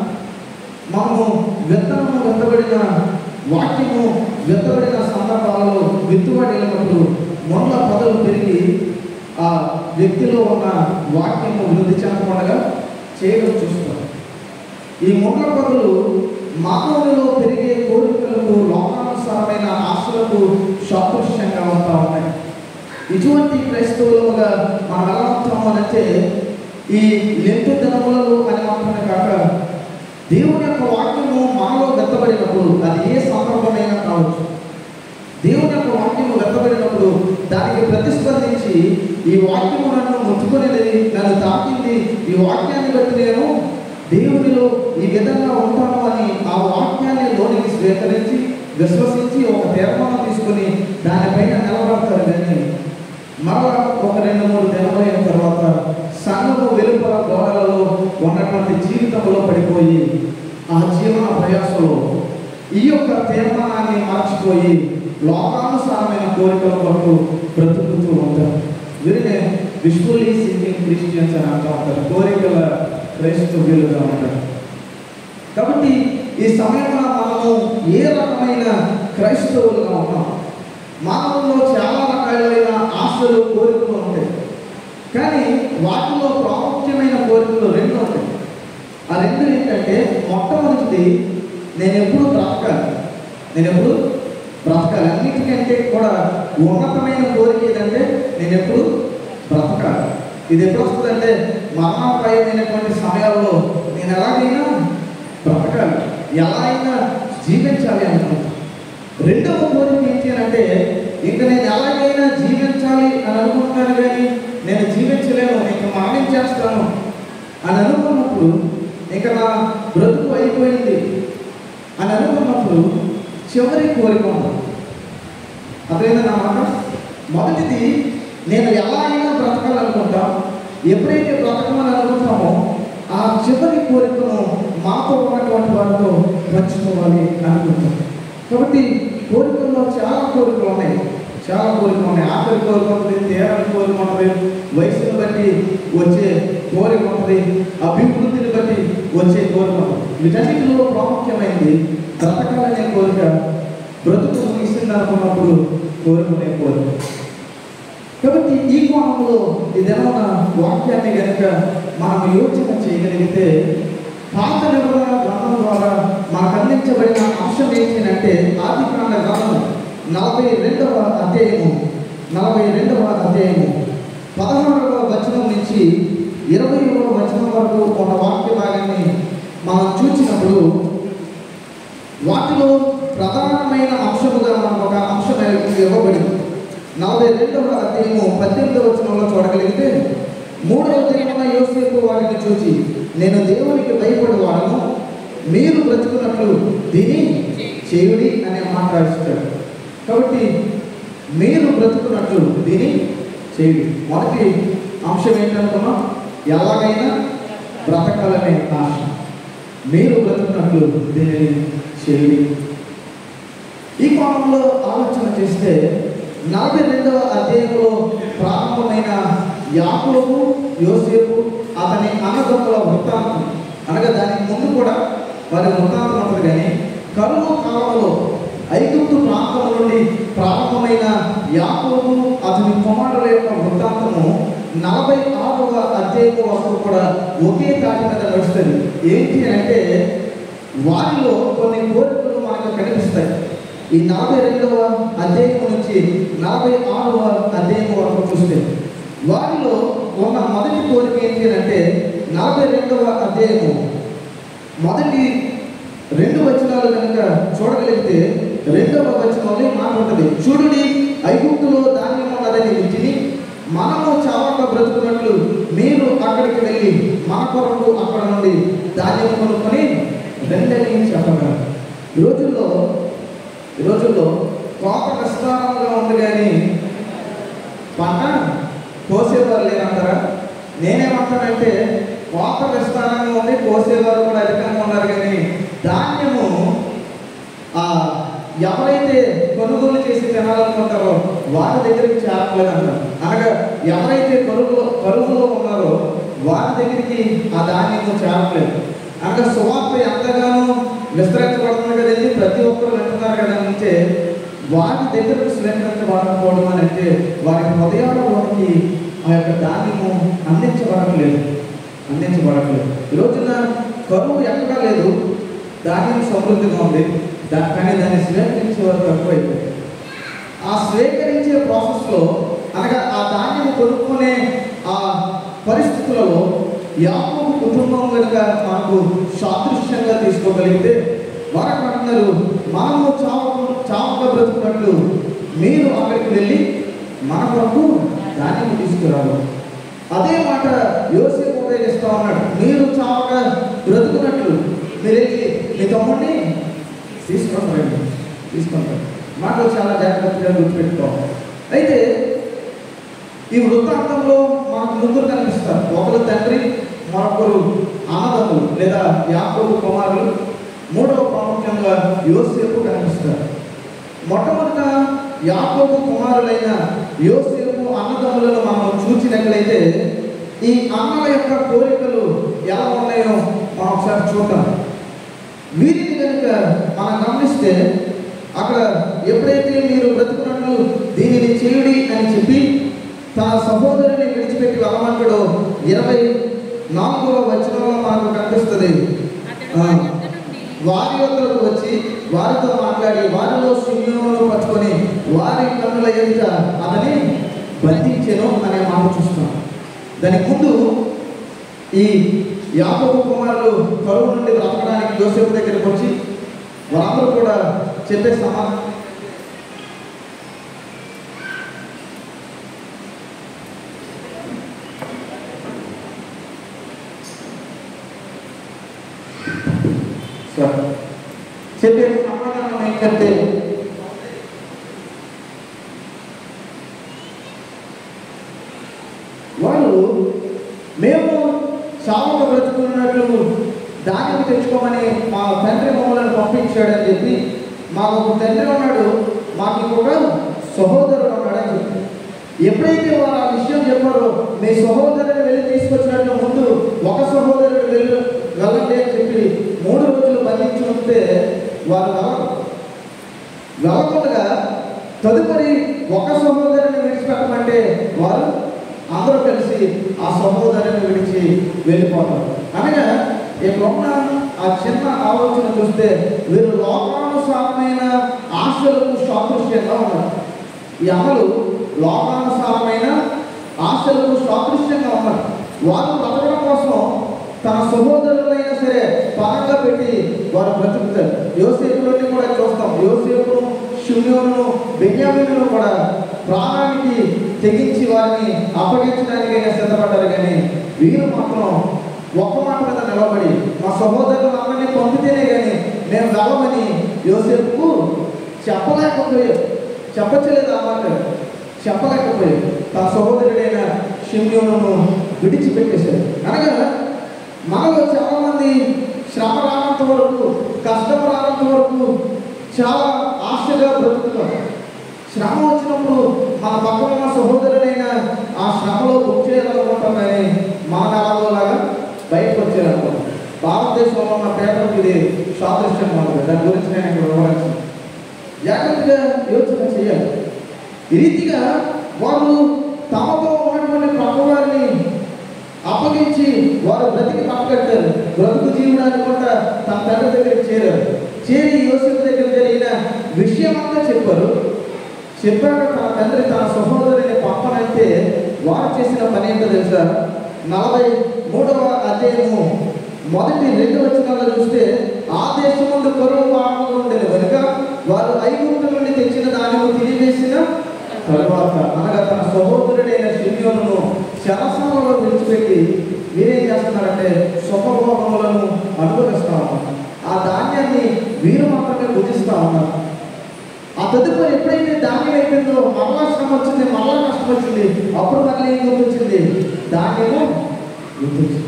మనము విత్తనము విత్తబడిన వాక్యము విత్తబడిన సందర్భాలలో విత్తుబడినప్పుడు మొండ్ల పదలు పెరిగి ఆ వ్యక్తిలో ఉన్న వాక్యము వృద్ధి చెందకుండా చేయడం చూస్తాం ఈ మొండ్ల పదలు మానవునిలో పెరిగే కోరికలకు లోకానుసారమైన ఆశలకు సాదృశ్యంగా ఉంటా ఉన్నాయి ఇటువంటి క్రైస్తవులుగా మనం ఎలా ఉంటాము అంటే ఈ లెంటు దినములలో అని మాత్రమే కాక దేవుని యొక్క వాక్యము మనలో వెత్తబడినప్పుడు అది ఏ సందర్భమైనా కావచ్చు దేవుని యొక్క వాక్యము వెత్తబడినప్పుడు దానికి ప్రతిస్పందించి ఈ వాక్యము నన్ను ముట్టుకునేది నన్ను తాకింది ఈ వాక్యాన్ని బట్టి నేను దేవునిలో ఈ విధంగా ఉంటాను అని ఆ వాక్యాన్ని లోనికి స్వీకరించి విశ్వసించి ఒక తీర్మానం తీసుకొని దానిపైన నిలబడతారు కానీ మరలా ఒక రెండు మూడు దినాలు అయిన తర్వాత సంఘము వెలుపల గోడలలో ఉన్నటువంటి జీవితంలో పడిపోయి ఆ జీవన ప్రయాసలో ఈ యొక్క తీర్మానాన్ని మార్చిపోయి లోకానుసారమైన కోరికల కొరకు బ్రతుకుతూ ఉంటారు వీరినే విష్ణులీ సింగింగ్ క్రిస్టియన్స్ అని అంటూ ఉంటారు కోరికల క్రైస్తవ్యులుగా ఉంటారు కాబట్టి ఈ సమయంలో మనము ఏ రకమైన క్రైస్తవులుగా ఉన్నాం మానవుల్లో చాలా రకాలైన ఆశలు కోరికలు ఉంటాయి కానీ వాటిలో ప్రాముఖ్యమైన కోరికలు రెండు ఉంటాయి ఆ రెండు ఏంటంటే మొట్టమొదటిది నేను ఎప్పుడు బ్రతకాలి నేను ఎప్పుడు బ్రతకాలి అన్నిటికంటే కూడా ఉన్నతమైన కోరిక ఏదంటే నేను ఎప్పుడు బ్రతకాలి ఇది ఎప్పుడు వస్తుందంటే మరణాపాయమైనటువంటి సమయాల్లో నేను ఎలాగైనా బ్రతకాలి ఎలా అయినా జీవించాలి అనుకుంటాను రెండవ కోరిక ఏంటి అని అంటే ఇంక నేను ఎలాగైనా జీవించాలి అని అనుకుంటాను కానీ నేను జీవించలేను ఇంక మరణించేస్తాను అని అనుకున్నప్పుడు ఇక నా బ్రతుకు అయిపోయింది అని అనుకున్నప్పుడు చివరి కోరిక ఉంటుంది అదేనా నా మాట మొదటిది నేను ఎలా అయినా బ్రతకాలనుకుంటా ఎప్పుడైతే బ్రతకమని అనుకుంటామో ఆ చివరి కోరికను మాతో పాటు కోరిక ఉన్నాయి ఆకలి కోరిక ఉంటుంది తీరాలి కోరిక ఉంటుంది వయసును బట్టి వచ్చే కోరిక ఉంటుంది అభివృద్ధిని బట్టి వచ్చే కోరిక ఉంటుంది వీటన్నిటిలో ప్రాముఖ్యమైనది బ్రతకాలనే కోరిక బ్రతుకు ముగిసింది అనుకున్నప్పుడు కోరుకునే కోరిక కాబట్టి ఈ కోణంలో ఇదేమన్నా వాక్యాన్ని కనుక మనం యోచన చేయగలిగితే పాత నిబంధన గ్రంథం ద్వారా మనకు అందించబడిన అంశం ఏంటంటే ఆది కాండ గ్రంథం నలభై రెండవ అధ్యాయము నలభై రెండవ అధ్యాయము పదహారవ వచనం నుంచి ఇరవైవ వచనం వరకు ఉన్న వాక్య భాగాన్ని మనం చూసినప్పుడు వాటిలో ప్రధానమైన అంశముగా మనకు ఒక అంశం ఇవ్వబడింది నలభై రెండవ అధ్యాయము పద్దెనిమిదవ వచనంలో చూడగలిగితే మూడవ దినమున యోసేపు వారిని చూసి నేను దేవునికి భయపడేవాడను మీరు బ్రతుకున్నట్లు దీని చేయుడి అనే మాట రాస్తాడు కాబట్టి మీరు బ్రతుకున్నట్లు దీని చేయుడి మొదటి అంశం ఏంటనుకున్నాం ఎలాగైనా బ్రతకాలనే ఆశ మీరు బ్రతుకున్నట్లు దీనిని చేయుడి ఈ కోణంలో ఆలోచన చేస్తే నలభై రెండవ అధ్యాయంలో ప్రారంభమైన యాకోబు యోసేపు అతని అన్నదమ్ముల వృత్తాంతం అనగా దానికి ముందు కూడా వారి వృత్తాంతం ఉంటుంది కానీ కరువు కాలంలో ఐగుప్తు ప్రాంతం నుండి ప్రారంభమైన యాకోబు అతని కుమారుల యొక్క వృత్తాంతము నలభై ఆరవ అధ్యాయం వరకు కూడా ఒకే తాటి మీద నడుస్తుంది ఏంటి అంటే వారిలో కొన్ని కోరికలు మనకు కనిపిస్తాయి ఈ నలభై రెండవ అధ్యాయం నుంచి నలభై ఆరవ అధ్యాయం వరకు చూస్తే వారిలో ఉన్న మొదటి కోరిక ఏంటి అంటే నలభై రెండవ అధ్యాయము మొదటి రెండు వచనాలు కనుక చూడగలిగితే రెండవ వచనంలో ఈ మాట ఉంటుంది చూడుడి ఐగుప్తులో ధాన్యం ఉన్నదని వింటిని మనము చావక బ్రతుకున్నట్లు మీరు అక్కడికి వెళ్ళి మన కొరకు అక్కడ నుండి ధాన్యం కొనుక్కొని రెండని చెప్పగా ఈ రోజుల్లో ఈ రోజుల్లో కోత కష్టాలంగా ఉంది కానీ పంట కోసేవారు లేరంటారా నేనేమంటానంటే కోత విస్తారంగా ఉంది కోసేవారు కూడా అధికంగా ఉన్నారు కానీ ధాన్యము ఆ ఎవరైతే కొనుగోలు చేసి తినాలనుకుంటారో వారి దగ్గరికి చేరట్లేదు అంటారు అనగా ఎవరైతే కరువులో కరువులో ఉన్నారో వారి దగ్గరికి ఆ ధాన్యము చేరట్లేదు అనగా సువార్త ఎంతగానో విస్తరించబడుతుంది కదండి ప్రతి ఒక్కరు వింటున్నారు కదా అంటే వారి దగ్గరకు స్వీకరించబడకపోవడం అని అంటే వారి హృదయాలలోకి ఆ యొక్క ధాన్యము అందించబడట్లేదు అందించబడట్లేదు ఈ రోజున కరువు ఎక్కడా లేదు ధాన్యం సమృద్ధిగా ఉంది దా- కానీ దాన్ని స్వీకరించే వారు తక్కువైపోయింది ఆ స్వీకరించే ప్రాసెస్లో అనగా ఆ ధాన్యం కొనుక్కునే ఆ పరిస్థితులలో యాకోబు కుటుంబం కనుక మనకు సాదృశ్యంగా తీసుకోగలిగితే వారు అక్కడ అంటున్నారు మనము చావకు చావక బ్రతుకున్నట్లు మీరు అక్కడికి వెళ్ళి మన కొరకు ధాన్యం తీసుకురావాలి అదే మాట యోసేపు ఉపయోగిస్తా ఉన్నాడు మీరు చావక బ్రతుకున్నట్లు మీరు వెళ్ళి మీ తమ్ముడిని తీసుకుంటారండి తీసుకుంటారు మాట చాలా జాగ్రత్తగా గుర్తుపెట్టుకోవాలి అయితే ఈ వృత్తాంతంలో మనకు ముగ్గురు కనిపిస్తారు ఒకరు తండ్రి మరొకరు అన్నదమ్ములు లేదా యాకోబు కుమారులు మూడవ ప్రాముఖ్యంగా యోసేపు కనిపిస్తారు మొట్టమొదట యాకోబు కుమారులైన యోసేపు అన్నదమ్ములను మనం చూసినట్లయితే ఈ అన్నల యొక్క కోరికలు ఎలా ఉన్నాయో మనం ఒకసారి చూద్దాం వీరిని కనుక మనం గమనిస్తే అక్కడ ఎప్పుడైతే మీరు బ్రతుకున్నట్లు దీనిని చేయుడి అని చెప్పి తన సహోదరుని విడిచిపెట్టి వెళ్ళమంటాడో ఇరవై నాలుగవ వచనంలో మనకు కనిపిస్తుంది ఆ, వారి వద్దకు వచ్చి వారితో మాట్లాడి వారిలో శూన్యమును పట్టుకొని వారి కన్నుల ఎదుట అతని బంధించెను అనే మాట చూస్తున్నాం దానికి ముందు ఈ యాకోబు కుమారులు కరువు నుండి బ్రతకడానికి యోసేపు దగ్గరికి వచ్చి వారందరూ కూడా చెప్పే సమా సార్ చెప్పే సమాధానం ఏంటంటే వాళ్ళు మేము చావక బ్రతుకున్నట్లు దానికి తెచ్చుకోమని మా తండ్రి మమ్మల్ని పంపించాడని చెప్పి మాకు ఒక తండ్రి ఉన్నాడు మాకు ఇంకొక సహోదరుడు ఉన్నాడని చెప్పారు ఎప్పుడైతే వారు ఆ విషయం చెప్పారో మీ సహోదరుని వెళ్ళి తీసుకొచ్చినట్టు ముందు ఒక సహోదరుడు వెళ్ళి వెళ్ళండి అని చెప్పి మూడు రోజులు బంధించి ఉంటే వారు వెళ్ళరు వెళ్ళకుండా తదుపరి ఒక సహోదరుని విడిచిపెట్టమంటే వారు అందరూ కలిసి ఆ సహోదరుని విడిచి వెళ్ళిపోతారు అనగా ఇక్కడున్న ఆ చిన్న ఆలోచన చూస్తే వీరు లోకానుసారమైన ఆశలకు సాదృశ్యంగా ఉన్నారు ఈ అమలు లోకానుసారమైన ఆశలకు సాదృశ్యంగా ఉన్నారు వారు బ్రతకడం కోసం తన సహోదరులైనా సరే పరంగా పెట్టి వారు బ్రతుకుతారు యోసేపులోని కూడా చూస్తాం యోసేపును శూన్యోను బెన్యామిను కూడా ప్రాణానికి తెగించి వారిని అప్పగించడానికైనా సిద్ధపడ్డారు కానీ వీరు మాత్రం ఒక్క మాట మీద నిలబడి మా సహోదరులు అందరినీ పంపితేనే కానీ నేను వెళ్ళమని యోసేపుకు చెప్పలేకపోయారు చెప్పచ్చలేదు ఆ మాట చెప్పలేకపోయారు తన సహోదరుడైన షిమ్యోను విడిచిపెట్టేశారు అనగా మనలో చాలా మంది శ్రమ రానంత వరకు కష్టం రానంత వరకు చాలా ఆశగా బ్రతుకుతాం శ్రమ వచ్చినప్పుడు మన పక్కన ఉన్న సహోదరుడైన ఆ శ్రమలో బుక్ చేయాలనుకుంటాం కానీ మన లాగా బయటకు వచ్చేయాలనుకుంటాం భారతదేశంలో ఉన్న పేపర్కి ఇది సాదృశ్యంగా ఉంటుంది దాని గురించి నేను ఇక్కడ వివరించాను జాగ్రత్తగా యోచన చేయాలి ఈ రీతిగా వారు తమతో ఉన్నటువంటి పక్కవారిని అప్పగించి వారు బ్రతికి పక్కకట్టారు బ్రతుకు జీవుడు అనుకుంటా తన తండ్రి దగ్గరికి చేరారు చేరి యోసేపు దగ్గర జరిగిన విషయం అంతా చెప్పారు చెప్పాక తన తండ్రి తన సహోదరుని పంపనంటే వారు చేసిన పని ఏంటో తెలుసా నలభై మూడవ అధ్యాయము మొదటి రెండు వచనాల్లో చూస్తే ఆ దేశం నుండి కరువు పాపంలో ఉండేది కనుక వారు ఐగుప్తు నుండి తెచ్చిన దానిని తిరిగేసిన తరువాత అనగా తన సహోదరుడైన శిల్యోను శరసాలలో విడిచిపెట్టి వీరేం చేస్తున్నారంటే సుఖభోగములను అనుభవిస్తా ఉన్నారు ఆ ధాన్యాన్ని వీరు మాత్రమే భుజిస్తా ఉన్నారు ఆ తదుపరి ఎప్పుడైతే ధాన్యం అయిపోయిందో మరలా శ్రమ వచ్చింది మరలా కష్టం వచ్చింది అప్పుడు మళ్ళీ ఏం గుర్తొచ్చింది ధాన్యము గుర్తొచ్చింది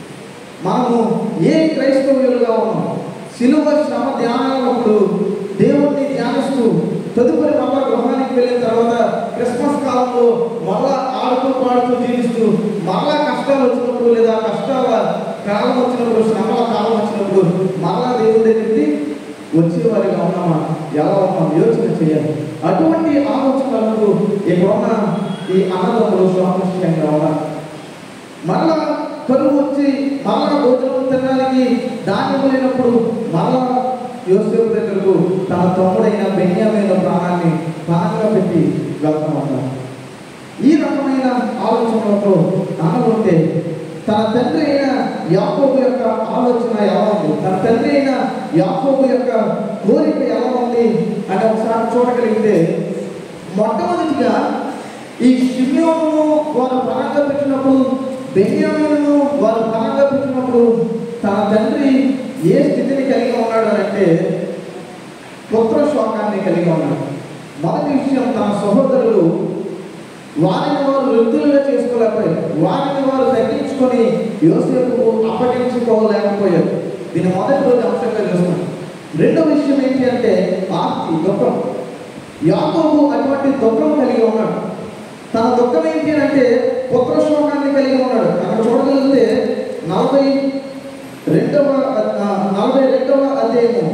మనము ఏ క్రైస్తవులుగా ఉన్నాం సిలువ శ్రమ ధ్యానాలప్పుడు దేవుణ్ణి ధ్యానిస్తూ తదుపరి మళ్ళా గృహానికి వెళ్ళిన తర్వాత క్రిస్మస్ కాలంలో మళ్ళా ఆడుతూ పాడుతూ జీవిస్తూ మళ్ళా కష్టాలు వచ్చినప్పుడు లేదా కష్టాల కాలం వచ్చినప్పుడు శ్రమల కాలం వచ్చినప్పుడు మళ్ళా దేవుని దగ్గరికి వచ్చేవారిగా ఉన్నామా ఎలా ఉన్నాం యోచన చేయాలి అటువంటి ఆలోచనలకు ఇక్కడున్న ఈ అన్నదమ్ములు సాదృశ్యంగా ఉన్నారు మరలా కరువు వచ్చి మరలా భోజనం తినడానికి ధాన్యం లేనప్పుడు మరలా యోసేపు దగ్గరకు తన తమ్ముడైన బెన్యామైన ప్రాణాన్ని ప్రాణంగా పెట్టి వెళ్తా ఉన్నారు ఈ రకమైన ఆలోచనలతో నాన్నలుంటే తన తండ్రి అయిన యాకోబు యొక్క ఆలోచన ఎలా ఉంది తన తండ్రి అయిన యాకోబు యొక్క కోరిక ఎలా ఉంది అని ఒకసారి చూడగలిగితే మొట్టమొదటిగా ఈ షిమ్యోను వారు పరంగా పెట్టినప్పుడు బెన్యామిను వారు పరంగా పెట్టినప్పుడు తన తండ్రి ఏ స్థితిని కలిగి ఉన్నాడు అని అంటే పుత్ర శోకాన్ని కలిగి ఉన్నాడు మొదటి విషయం తన సహోదరులు వారిని వారు వృద్ధులుగా చేసుకోలేకపోయారు వారిని వారు తగ్గించుకొని యోసేపు అప్పగించుకోలేకపోయారు దీని మొదటి రోజు అంశంగా చూస్తున్నాం రెండో విషయం ఏంటి అంటే ఆస్తి దుఃఖం యాకోబు అటువంటి దుఃఖం కలిగి ఉన్నాడు తన దుఃఖం ఏంటి అంటే పుత్ర శోకాన్ని కలిగి ఉన్నాడు అక్కడ చూడగలిగితే నలభై రెండవ ఆ, నలభై రెండవ అధ్యాయము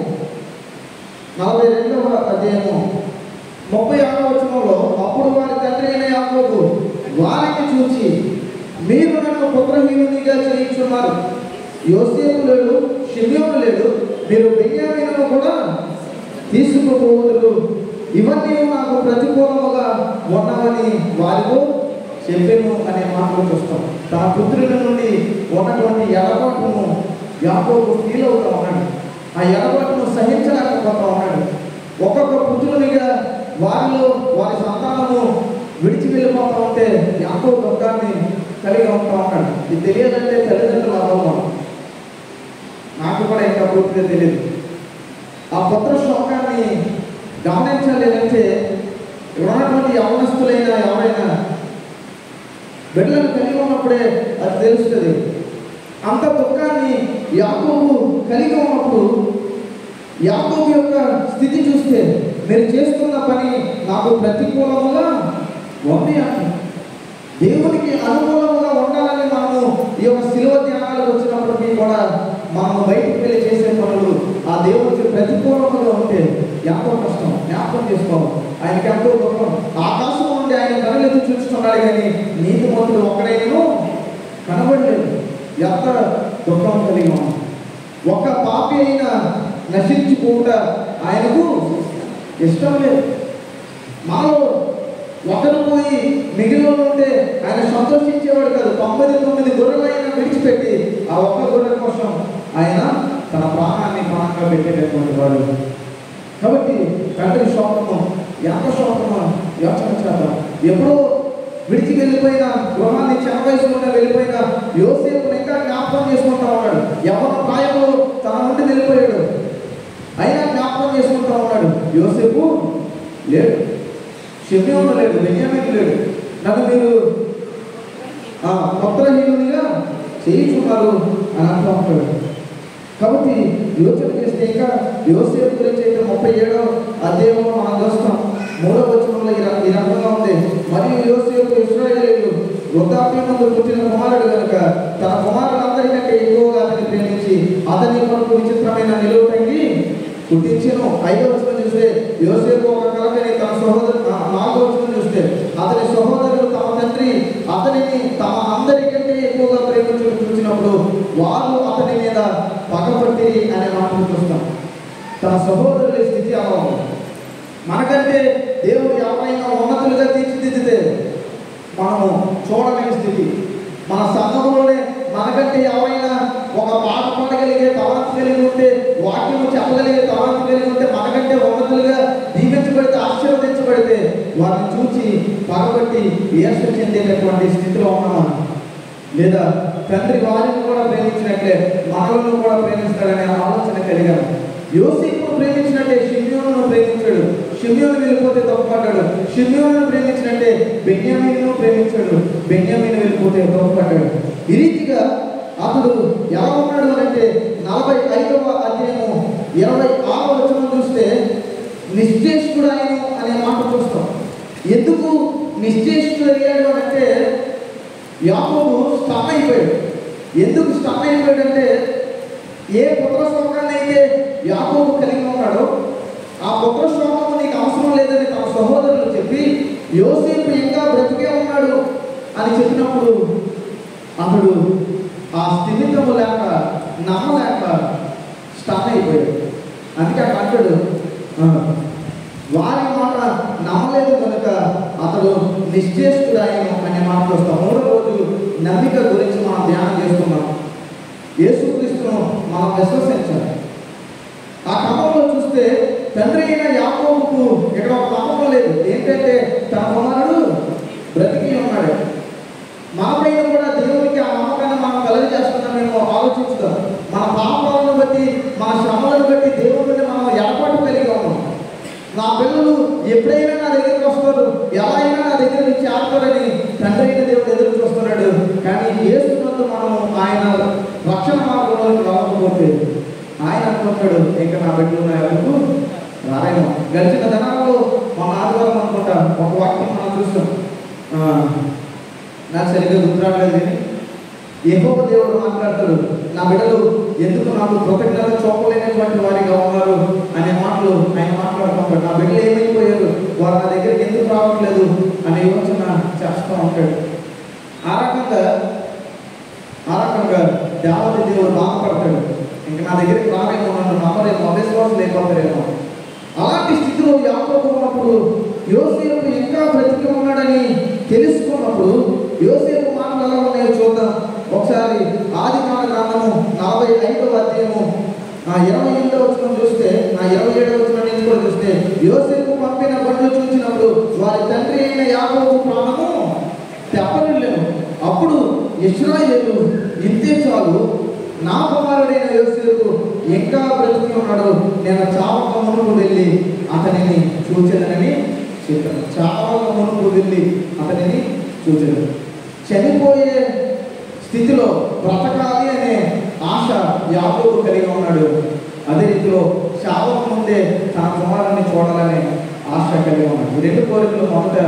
నలభై రెండవ అధ్యాయము ముప్పై ఆరో వచనంలో అప్పుడు వారి తండ్రి అయిన యాకోబు వారిని చూచి మీరు నన్ను పుత్రహీనునిగా చేయించున్నారు యోసేపు లేడు షిమ్యోను లేడు మీరు బెన్యామీను కూడా తీసుకుపోవదురు ఇవన్నీ నాకు ప్రతికూలముగా ఉన్నవని వారితో చెప్పెను అనే మాటలు చూస్తాం తన పుత్రుల నుండి ఉన్నటువంటి ఎడబాటును యాకోబు ఫీల్ అవుతా ఉన్నాడు ఆ ఎడబాటును సహించలేకపోతా ఉన్నాడు ఒక్కొక్క పుత్రునిగా వారిలో వారి సంతానము విడిచి వెళ్ళిపోతా ఉంటే యాకో దుఃఖాన్ని కలిగి ఉంటా ఉన్నాడు ఇది తెలియాలంటే తల్లిదండ్రులు అవ్వడం నాకు కూడా ఇంకా పూర్తిగా తెలియదు ఆ పుత్ర శోకాన్ని గమనించాలి అంటే ఇక్కడ ఉన్నటువంటి యవనస్తులైనా ఎవరైనా బిడ్డలను కలిగి ఉన్నప్పుడే అది తెలుస్తుంది అంత దుఃఖాన్ని యాకోబు కలిగి ఉన్నప్పుడు యాకోబు యొక్క స్థితి చూస్తే మీరు చేస్తున్న పని నాకు ప్రతికూలముగా ఉంది అని దేవునికి అనుకూలంగా ఉండాలని మనము ఈ యొక్క శిలువ ధ్యానాలకు వచ్చినప్పటికీ కూడా మనము బయటికి వెళ్ళి చేసే పనులు ఆ దేవుడికి ప్రతికూలంగా ఉంటే ఎంతో కష్టం జ్ఞాపకం చేసుకోవాలి ఆయనకి ఎంతో దుఃఖం ఆకాశం నుండి ఆయన కనులెత్తి చూస్తున్నాడు కానీ నీతి మంతులు ఒక్కడైనను కనబడలేదు ఎంత దుఃఖం కలిగి ఉన్నాం ఒక పాపి అయినా నశించుకుంట ఆయనకు ఇష్టం లేదు మనలో ఒకరు పోయి మిగిలిన ఉంటే ఆయన సంతోషించేవాడు కాదు తొమ్మిది తొమ్మిది గొర్రెలైనా విడిచిపెట్టి ఆ ఒక్క గొర్రె కోసం ఆయన తన ప్రాణాన్ని ప్రాణంగా పెట్టేటటువంటి వాడు కాబట్టి తండ్రి శోకము ఎంత శోకము యోచన చేద్దాం ఎప్పుడో విడిచి వెళ్ళిపోయిన గృహాన్ని చిన్న వయసులోనే వెళ్ళిపోయిన యోసేపుని ఇంకా జ్ఞాపకం చేసుకుంటా ఉన్నాడు ఎవరి ప్రాయంలో తన నుండి వెళ్ళిపోయాడు అయినా జ్ఞాపకం చేసుకుంటా ఉన్నాడు యోసేపు లేడు షెమ్యోను లేడు బెన్యామిన్ లేడు నన్ను మీరు ఆ పత్రహీనునిగా చేయించున్నారు అని అంటూ ఉంటాడు కాబట్టి యోచన చేస్తే ఇంకా యోసేపు గురించి అయితే ముప్పై ఏడో అధ్యాయంలో మనం చూస్తాం మూడవ వచనంలో ఈ ర- ఈ రకంగా ఉంది మరియు యోసేపు ఇస్రాయేలీలు వృద్ధాప్యమందు పుట్టిన కుమారుడు కనుక తన కుమారులందరికంటే ఎక్కువగా అతన్ని ప్రేమించి అతని కొరకు విచిత్రమైన నిలువటంగి పుట్టించెను ఐదో వచనం చూస్తే యోసేపు ఒక కలకని తన సహోదరు నా- నాలుగో వచనం చూస్తే అతని సహోదరులు తమ తండ్రి అతనిని తమ అందరికంటే ఎక్కువగా ప్రేమించడం చూసినప్పుడు వారు అతని మీద పగపట్టి అనే మాటను చూస్తాం తన సహోదరుల స్థితి అలా ఉంది మనకంటే దేవుడు ఎవరైనా ఉన్నతులుగా తీర్చిదిద్దితే మనము చూడలేని స్థితి మన సంఘంలోనే మనకంటే ఎవరైనా ఒక పాట పాడగలిగే తలాంతి కలిగి ఉంటే వాక్యము చెప్పగలిగే తలాంతి కలిగి ఉంటే మనకంటే ఉన్నతులుగా దీవించబడితే ఆశీర్వదించబడితే వారిని చూసి పగబట్టి ఏసు చెందేటటువంటి స్థితిలో ఉన్నామా లేదా తండ్రి వారిని కూడా ప్రేమించినట్లే మనలను కూడా ప్రేమిస్తాడనే ఆలోచన కలిగాను యోసేపును ప్రేమించినట్టే షిమ్యోను ప్రేమించాడు షిమ్యోను వెళ్ళిపోతే తప్పుపడ్డాడు షిమ్యోను ప్రేమించినట్టే బెన్యామీను ప్రేమించాడు బెన్యామీను వెళ్ళిపోతే తప్పుపడ్డాడు ఈ రీతిగా అతడు ఎలా ఉన్నాడు అని అంటే నలభై ఐదవ అధ్యాయము ఇరవై ఆరవ వచనం చూస్తే నిశ్చేష్టుడు ఆయన అనే మాట చూస్తాం ఎందుకు నిశ్చేష్టుడు అయ్యాడు అని అంటే యాకోబు స్టన్ అయిపోయాడు ఎందుకు స్టన్ అయిపోయాడంటే ఏ పుత్ర శోకాన్ని అయితే యాకోబు కలిగి ఉన్నాడో ఆ పుత్ర శోకము నీకు అవసరం లేదని తన సహోదరులు చెప్పి యోసేపు ఇంకా బ్రతికే ఉన్నాడు అని చెప్పినప్పుడు అతడు ఆ స్థిమితము లేక నమ్మలేక స్టన్ అయిపోయాడు అందుకే అక్కడ అంటాడు "ఆ, వారి మాట నమ్మలేదు కనుక అతడు నిశ్చేష్టుడాయను అనే మాట వస్తాం మూడో రోజు నమ్మిక గురించి మనం ధ్యానం చేస్తున్నాం యేసుక్రీస్తును మనం విశ్వసించాలి ఆ క్రమంలో చూస్తే తండ్రి అయిన యాకోబుకు ఇక్కడ ఒక నమ్మకం లేదు ఏంటంటే తన కుమారుడు బ్రతికి ఉన్నాడు మనపైన కూడా దేవునికి ఆ నమ్మకాన్ని మనం కలుగ చేస్తున్నామేమో ఆలోచించుతాం మన పాపాలను బట్టి మన శ్రమలను బట్టి దేవుడిని మనం ఏర్పాటు కలిగి ఉన్నాం నా పిల్లలు ఎప్పుడైనా నా దగ్గరికి వస్తారు ఎలా అయినా నా దగ్గర నుంచి ఆడతారని తండ్రి అయిన దేవుడు ఎదురు చూస్తున్నాడు కానీ ఏసునందు మనం ఆయన రక్షణ మార్గంలోకి రాకపోతే ఆయన అనుకుంటాడు ఇంకా నా బిడ్డలు నా ఎవరు రాయను గడిచిన దినాల్లో మన ఆదివారం అనుకుంటా ఒక వాక్యం మనం చూస్తాం ఆ, నాకు సరిగ్గా గుర్తురావట్లేదు కానీ ఎక్కువ దేవుడు మాట్లాడతాడు నా బిడ్డలు ఎందుకు నాకు కృతజ్ఞత చూపలేనటువంటి వారిగా ఉన్నారు అనే మాటలు ఆయన మాట్లాడుతుంటాడు నా బిడ్డలు ఏమైపోయారు వారు నా దగ్గరికి ఎందుకు రావట్లేదు అనే యోచన చేస్తూ ఉంటాడు ఆ రకంగా ఆ రకంగా దేవత దేవుడు బాధపడతాడు ఇంకా నా దగ్గరికి రారేమో నన్ను నమ్మరేమో అవిశ్వాసం లేకపోతారేమో అలాంటి స్థితిలో యాకోబు ఉన్నప్పుడు యోసేపు ఇంకా బ్రతికి ఉన్నాడని తెలుసుకున్నప్పుడు యోసేపు మాటలు ఎలా ఉన్నాయో చూద్దాం ఒకసారి ఆది కాల గ్రంథము నలభై ఐదవ అధ్యాయము ఆ ఇరవై ఎనిమిదో వచ్చిన చూస్తే ఆ ఇరవై ఏడవ వచ్చిన నుంచి కూడా చూస్తే యోసేపు పంపిన బండ్లు చూసినప్పుడు వారి తండ్రి అయిన యాకోబు ప్రాణము తెప్పనిల్లేను అప్పుడు ఇస్రాయేలు ఇంతే చాలు నా కుమారుడైన యోసేపు ఇంకా బ్రతికి ఉన్నాడు నేను చావక మునుపు వెళ్ళి అతనిని చూచెదనని చెప్పాను చావక మునుపు వెళ్ళి అతనిని చూచెదను చనిపోయే స్థితిలో బ్రతకాలి అనే ఆశ యాకోబు కలిగి ఉన్నాడు అదే రీతిలో చావక ముందే తన కుమారుని చూడాలనే ఆశ కలిగి ఉన్నాడు ఈ రెండు కోరికలు మొదట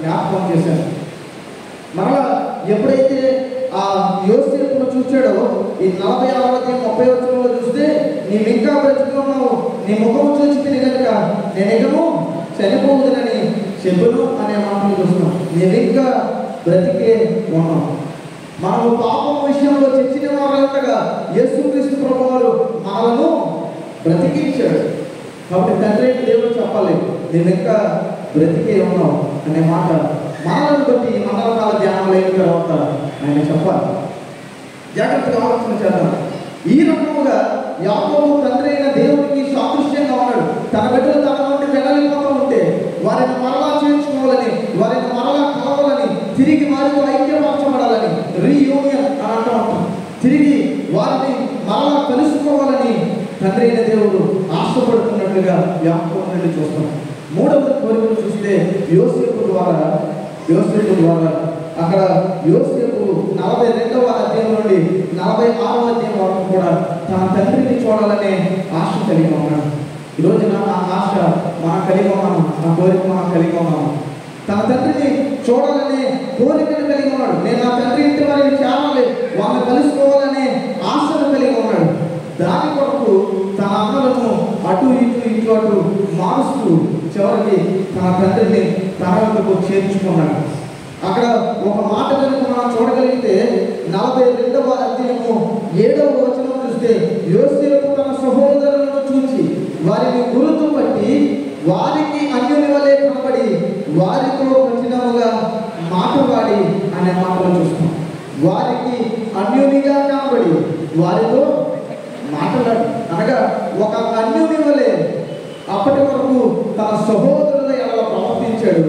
జ్ఞాపకం చేశాను మరలా ఎప్పుడైతే ఆ యోసేపును చూచాడో ఈ నలభై ఆరవది ముప్పై వచ్చంలో చూస్తే నీవు ఇంకా బ్రతుకున్నావు నీ ముఖము చూసి తిని కనుక నేను ఇకను చనిపోవుదనని చెప్పును అనే మాటలు చూస్తున్నాం నేను ఇంకా బ్రతికే ఉన్నాం మనము పాపం విషయంలో చచ్చిన వారంతగా యేసుక్రీస్తు ప్రభు వారు మనలను బ్రతికించాడు కాబట్టి తండ్రి అయిన దేవుడు చెప్పాలి నేను ఇంకా బ్రతికే ఉన్నావు అనే మాట మనలను బట్టి మంగళకాల ధ్యానం అయిన తర్వాత ఆయన చెప్పాలి జాగ్రత్తగా ఆలోచన చేద్దాం ఈ రకముగా యాకోబు తండ్రి అయిన దేవుడికి సాదృశ్యంగా ఉన్నాడు తన బిడ్డలు తన నుండి వెళ్ళలిపోతూ ఉంటే వారిని మరలా చేర్చుకోవాలని వారిని మరలా కలవాలని తిరిగి వారితో ఐక్యపరచబడాలని రీయూనియన్ అని అంటూ ఉంటాం తిరిగి వారిని మరలా కలుసుకోవాలని తండ్రి అయిన దేవుడు ఆశపడుతున్నట్లుగా యాకోబు నుండి చూస్తాం మూడవ కోరికను చూస్తే యోసేపు ద్వారా యోసేపు ద్వారా అక్కడ యోసేపు నలభై రెండవ అధ్యాయం నుండి నలభై ఆరవ అధ్యాయం వరకు కూడా తన తండ్రిని చూడాలనే ఆశ కలిగి ఉన్నాడు ఈ రోజున ఆ ఆశ మనం కలిగి ఉన్నాము ఆ కోరిక మనం కలిగి ఉన్నాము తన తండ్రిని చూడాలనే కోరికను కలిగి ఉన్నాడు నేను నా తండ్రి ఇంటి వారిని చేరాలి వాళ్ళని కలుసుకోవాలనే ఆశను కలిగి ఉన్నాడు దాని కొరకు తన అన్నలను అటు ఇటు ఇటు అటు మారుస్తూ చివరికి తన తండ్రిని తన వద్దకు చేర్చుకున్నాడు అక్కడ ఒక మాట కనుక మనం చూడగలిగితే నలభై రెండవ అధ్యాయము ఏడవ వచనం చూస్తే యోసేపు తన సహోదరులను చూసి వారిని గురుతు పట్టి వారికి అన్యుని వలె కనబడి వారితో కఠినముగా మాటవాడి అనే మాటలు చూస్తాం వారికి అన్యునిగా కనబడి వారితో మాట్లాడు అనగా ఒక అన్యుని వలె అప్పటి వరకు తన సహోదరుల ఎలా ప్రవర్తించాడు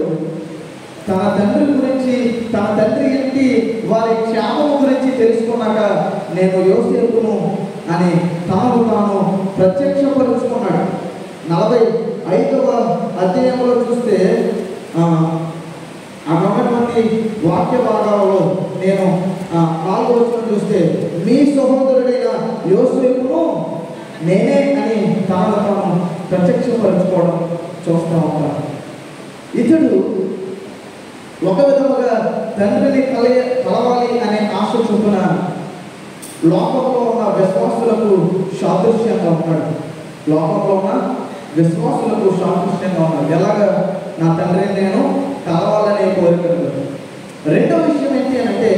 తన తండ్రి గురించి తన తండ్రి ఇంటి వారి క్షేమం గురించి తెలుసుకున్నాక నేను యోసేపును అని తనను తాను ప్రత్యక్షపరుచుకున్నాడు నలభై ఐదవ అధ్యాయంలో చూస్తే ఆ, అక్కడ ఉన్నటువంటి వాక్య భాగాలలో నేను ఆ, నాలుగో వచనం చూస్తే మీ సహోదరుడైన యోసేపును నేనే అని తాను తాను ప్రత్యక్షపరచుకోవడం చూస్తూ ఉంటాను ఇతడు ఒక విధముగా తండ్రిని కలయ కలవాలి అనే ఆశ చొప్పున లోకంలో ఉన్న విశ్వాసులకు సాదృశ్యంగా ఉన్నాడు లోకంలో ఉన్న విశ్వాసులకు సాదృశ్యంగా ఉన్నాడు ఎలాగా నా తండ్రిని నేను కలవాలనే కోరిక రెండో విషయం ఏంటి అంటే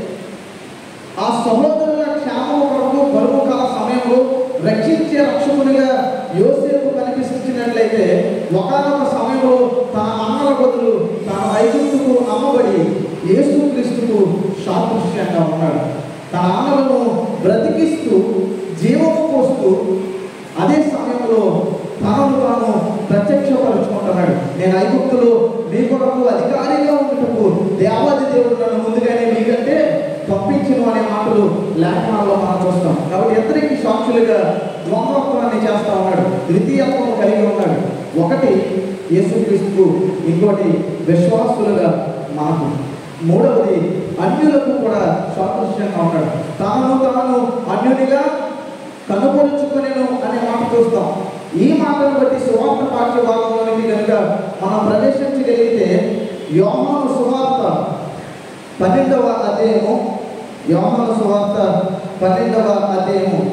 ఆ సహోదరుల క్షేమం కొరకు బరువు కాల సమయంలో రక్షించే రక్షకునిగా యోసేపు కనిపించినట్లయితే ఒకనొక సమయంలో తన అన్నల బదులు తన ఐగుప్తుకు అమ్మబడి యేసుక్రీస్తుకు సాదృశ్యంగా ఉన్నాడు తన అన్నలను బ్రతికిస్తూ జీవము పోస్తూ అదే సమయంలో తనను తాను ప్రత్యక్షపరుచుకుంటున్నాడు నేను ఐగుప్తులో మీ కొరకు అధికారిగా ఉండటకు దేవాది దేవుడు నన్ను ముందుగానే మీకంటే పంపించను అనే మాటలు లేఖనాల్లో మనం చూస్తాం కాబట్టి ఇద్దరికి సాక్షులుగా ద్వంద్వత్వాన్ని చేస్తా ఉన్నాడు ద్వితీయత్వం కలిగి ఉన్నాడు ఒకటి యేసుక్రీస్తుకు ఇంకోటి విశ్వాసులుగా మనకు మూడవది అన్యులకు కూడా సాదృశ్యంగా ఉన్నాడు తాను తాను అన్యునిగా కనుపరుచుకునేను అనే మాట చూస్తాం ఈ మాటను బట్టి సువార్త పాఠ్య భాగంలోనికి కనుక మనం ప్రవేశించగలిగితే యోహాను సువార్త పన్నెండవ అధ్యాయము యోహాను సువార్త పన్నెండవ అధ్యాయము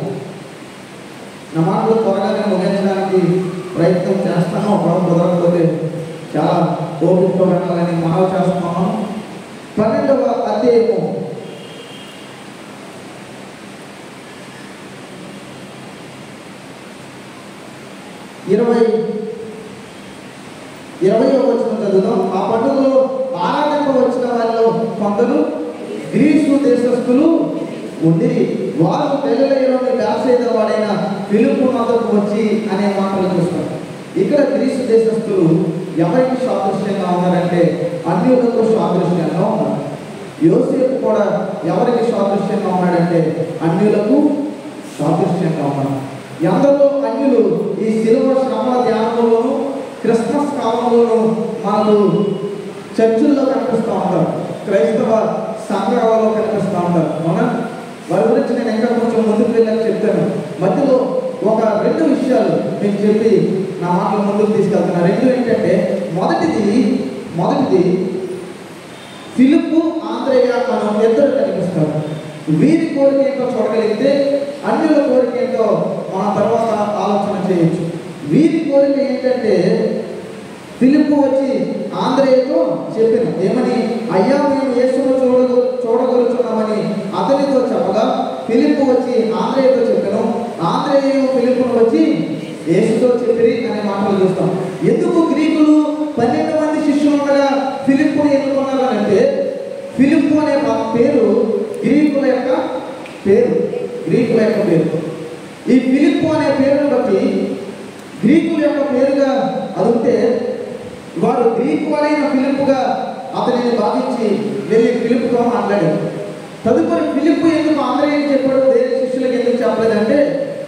నా మాటలు త్వరగానే ముగించడానికి ప్రయత్నం చేస్తాను ఒకవేళ కుదరకపోతే చాలా ఓపికతో వెళ్ళాలని మనవి చేస్తున్నాను పన్నెండవ అధ్యాయము ఇరవై ఇరవై వచ్చిన చదువుదాం ఆ పండుగలో ఆరాధనకు వచ్చిన వారిలో కొందరు గ్రీసు దేశస్థులు ఉండిరి వారు గలిలయలోని వ్యాసేద వాడైన పిలుపు నదకు వచ్చి అనే మాటలు చూస్తాం ఇక్కడ గ్రీసు దేశస్థులు ఎవరికి సాదృశ్యంగా ఉన్నారంటే అన్యులకు సాదృశ్యంగా ఉన్నారు యోసేపు కూడా ఎవరికి సాదృశ్యంగా ఉన్నాడంటే అన్యులకు సాదృశ్యంగా ఉన్నాడు ఎందరో అన్యులు ఈ శిలువ శ్రమ ధ్యానంలోను క్రిస్మస్ కాలంలోను మనకు చర్చిల్లో కనిపిస్తూ ఉంటారు క్రైస్తవ సంఘాలలో కనిపిస్తూ ఉంటారు అవునా వారి గురించి నేను ఇంకా కొంచెం ముందుకు వెళ్ళాక చెప్తాను మధ్యలో ఒక రెండు విషయాలు మీకు చెప్పి నా మాటలు ముందుకు తీసుకెళ్తున్నా రెండు ఏంటంటే మొదటిది మొదటిది ఫిలిప్పు ఆంధ్రయ్య మనం ఇద్దరు కనిపిస్తారు వీరి కోరిక ఏంటో చూడగలిగితే అన్యుల కోరిక ఏంటో మన తర్వాత ఆలోచన చేయొచ్చు వీరి కోరిక ఏంటంటే ఫిలిప్పు వచ్చి ఆంధ్రేయతో చెప్పిన ఏమని అయ్యా మేము యేసును చూడగ చూడగలుగుతున్నామని అతనితో చెప్పగా ఫిలిప్పు వచ్చి ఆంధ్రేయతో చెప్పాను ఆంధ్రేయ ఫిలిప్పును వచ్చి యేసుతో చెప్పిరి అనే మాటలు చూస్తాం ఎందుకు గ్రీకులు పన్నెండు మంది శిష్యులు ఉండగా ఫిలిప్పుని ఎన్నుకున్నారు అని అంటే ఫిలిప్పు అనే ప- పేరు గ్రీకుల యొక్క పేరు గ్రీకుల యొక్క పేరు ఈ ఫిలిప్పు అనే పేరును బట్టి గ్రీకుల యొక్క పేరుగా అదిగితే వారు గ్రీకు వాడైన ఫిలిప్పుగా అతనిని భావించి వెళ్ళి ఫిలిప్తో మాట్లాడారు తదుపరి ఫిలిప్పు ఎందుకు ఆంధ్రయ్య చెప్పాడు వేరే శిష్యులకు ఎందుకు చెప్పలేదంటే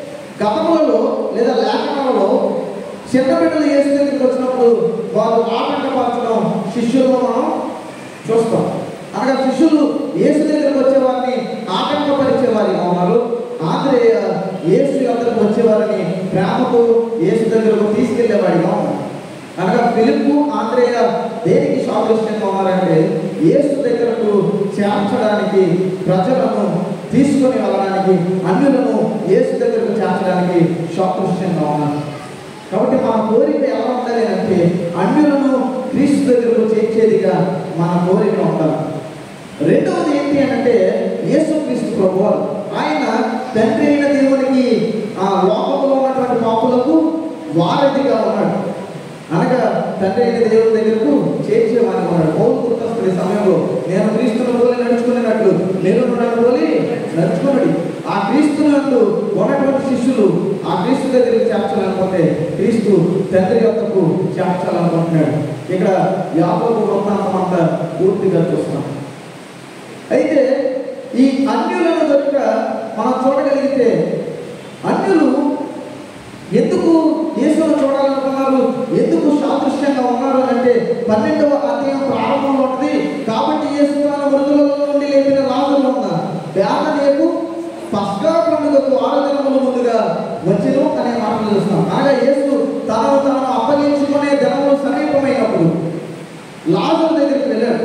గతంలో లేదా లేఖనాలలో చిన్న బిడ్డలు యేసు దగ్గరికి వచ్చినప్పుడు వారు ఆటంకపరచడం శిష్యుల్లో మనం చూస్తాం అనగా శిష్యులు యేసు దగ్గరకు వచ్చేవారిని ఆటంకపరిచేవారిగా ఉన్నారు ఆంధ్రేయ యేసు దగ్గరకు వచ్చేవారిని ప్రేమతో యేసు దగ్గరకు తీసుకెళ్లేవాడిగా ఉన్నారు అనగా ఫిలిప్పు ఆంధ్రేయ దేనికి సాదృశ్యంగా ఉన్నారంటే యేసు దగ్గరకు చేర్చడానికి ప్రజలను తీసుకొని వెళ్ళడానికి అన్యులను యేసు దగ్గరకు చేర్చడానికి సాదృశ్యంగా ఉన్నారు కాబట్టి మన కోరిక ఎలా ఉండాలి అంటే అన్యులను క్రీస్తు దగ్గరకు చేర్చేదిగా మన కోరిక ఉండాలి రెండవది ఏంటి అంటే యేసు క్రీస్తు ప్రభు ఆయన తండ్రి అయిన దేవునికి ఆ లోకంలో ఉన్నటువంటి పాపులకు వారధిగా ఉన్నాడు అనగా తండ్రి అయిన దేవుని దగ్గరకు చేర్చేవాడిని ఉన్నాడు పౌరు గుర్తొస్తుంది ఈ సమయంలో నేను క్రీస్తును పోలి నడుచుకున్నట్లు నేను నన్ను పోలి నడుచుకున్నాడు ఆ క్రీస్తునందు ఉన్నటువంటి శిష్యులు ఆ క్రీస్తు దగ్గరికి చేర్చాలనుకుంటే క్రీస్తు తండ్రి యొక్కకు చేర్చాలనుకుంటున్నాడు ఇక్కడ యాకోబు వృత్తాంతం అంతా పూర్తిగా చూస్తున్నాం అయితే ఈ అన్యులను కనుక మనం చూడగలిగితే అన్యులు ఎందుకు యేసును చూడాలనుకున్నారు ఎందుకు సాదృశ్యంగా ఉన్నారు అంటే పన్నెండవ అధ్యాయం ప్రారంభంలో ఉంటుంది కాబట్టి యేసు తాను మృతులలో నుండి లేపిన రాజులు ఉన్న బేదనేకు పస్కా పండుగకు ఆరు దినముల ముందుగా వచ్చెను అనే మాటలు చూస్తాం అనగా యేసు తాను తాను అప్పగించుకునే దినములు సమీపమైనప్పుడు లాజరు దగ్గరికి వెళ్ళాడు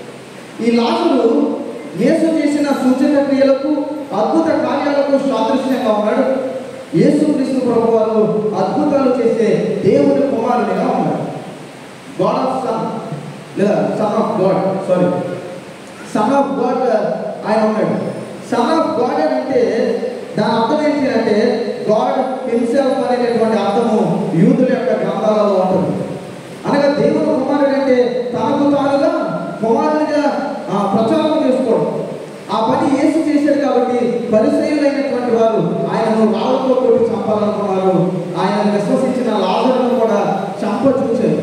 ఈ లాజరు యేసు చేసిన సూచక క్రియలకు అద్భుత కార్యాలకు సాదృశ్యంగా ఉన్నాడు యేసు క్రీస్తు ప్రభు వారు అద్భుతాలు చేసే దేవుని కుమారునిగా ఉన్నాడు గాడ్ ఆఫ్ సన్ లేదా son of God sorry son of God ఆయన ఉన్నాడు సన్ ఆఫ్ గాడ్ అని అంటే దాని అర్థం ఏంటి అంటే గాడ్ హిమ్సెల్ఫ్ అనేటటువంటి అర్థము యూదుల యొక్క గ్రంథాలలో ఉంటుంది అనగా దేవుని కుమారుడు అంటే తనకు తానుగా కుమారుడిగా ఆ, ప్రచారం చేసుకోవడం ఆ పని యేసు చేశాడు కాబట్టి పరిచయులైనటువంటి వారు ఆయనను రాళ్ళతో కొట్టి చంపాలనుకున్నారు ఆయన విశ్వసించిన లాజరును కూడా చంప చూశారు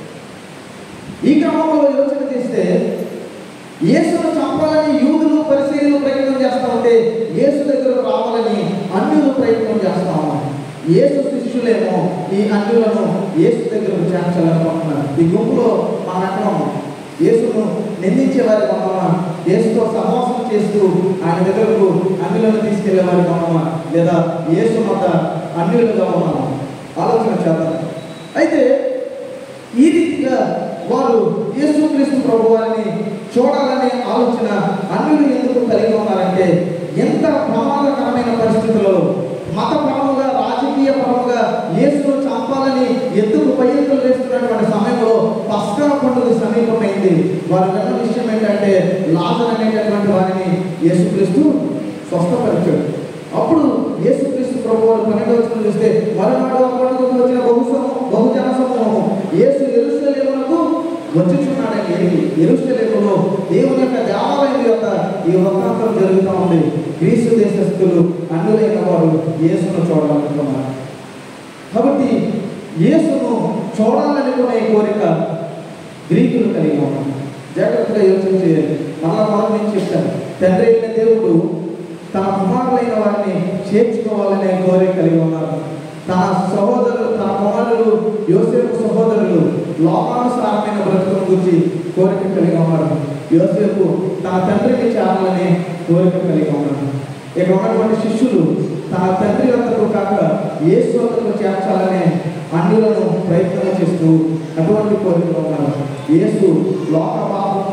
ఈ క్రమంలో యోచన చేస్తే యేసును చంపాలని యూదులు పరిశీలు ప్రయత్నం చేస్తా ఉంటే యేసు దగ్గరకు రావాలని అన్యులు ప్రయత్నం చేస్తా ఉన్నారు యేసు శిష్యులేమో ఈ అన్యులను యేసు దగ్గరకు చేర్చాలనుకుంటున్నారు ఈ గుంపులో మనం ఎక్కడ ఉన్నాం యేసును నిందించే వారి ఉన్నామా యేసుతో సహవాసం చేస్తూ ఆయన దగ్గరకు అన్యులను తీసుకెళ్లే వారి ఉన్నామా లేదా యేసు మత అన్యులుగా ఉన్నామా ఆలోచన చేద్దాం అయితే ఈ రీతిగా వారు యేసుక్రీస్తు ప్రభు వారిని చూడాలనే ఆలోచన అన్యులు ఎందుకు కలిగి ఉన్నారంటే ఎంత ప్రమాదకరమైన పరిస్థితుల్లో మతపరముగా రాజకీయ పరముగా యేసును చంపాలని ఎందుకు పయ్యకులు వేస్తున్నటువంటి సమయంలో పస్కా పండుగ సమీపమైంది వారు విన్న విషయం ఏంటంటే లాజర్ అనేటటువంటి వారిని యేసుక్రీస్తు స్వస్థపరిచాడు అప్పుడు యేసుక్రీస్తు ప్రభు వారు పన్నెండవ వచనం చూస్తే మరునాడు ఆ పండుగకు వచ్చిన బహుశం బహుజన సమూహము యేసు ఎరుసలేమునకు వచ్చుచున్నాడని ఎరిగి ఎరుసలేములో దేవుని యొక్క దేవాలయం యొక్క ఈ వృత్తాంతం జరుగుతూ ఉంది గ్రీసు దేశస్థులు అన్నులైన వారు యేసును చూడాలనుకున్నారు కాబట్టి యేసును చూడాలనుకునే కోరిక గ్రీకులు కలిగి ఉన్నారు జాగ్రత్తగా యోచన చేయాలి మళ్ళా మనం నేను చెప్తాను తండ్రి అయిన దేవుడు తన కుమారులైన వారిని చేర్చుకోవాలనే కోరిక కలిగి ఉన్నారు తన సహోదరులు తన కుమారులు యోసేపు సహోదరులు లోకానుసారమైన బ్రతుకును గురించి కోరిక కలిగి ఉన్నారు యోసేపు తన తండ్రికి చేరాలనే కోరిక కలిగి ఉన్నారు ఇక్కడ ఉన్నటువంటి శిష్యులు తన తండ్రి వద్దకు కాక యేసు వద్దకు చేర్చాలనే అన్యులను ప్రయత్నం చేస్తూ అటువంటి కోరిక ఉన్నారు యేసు లోక పాపము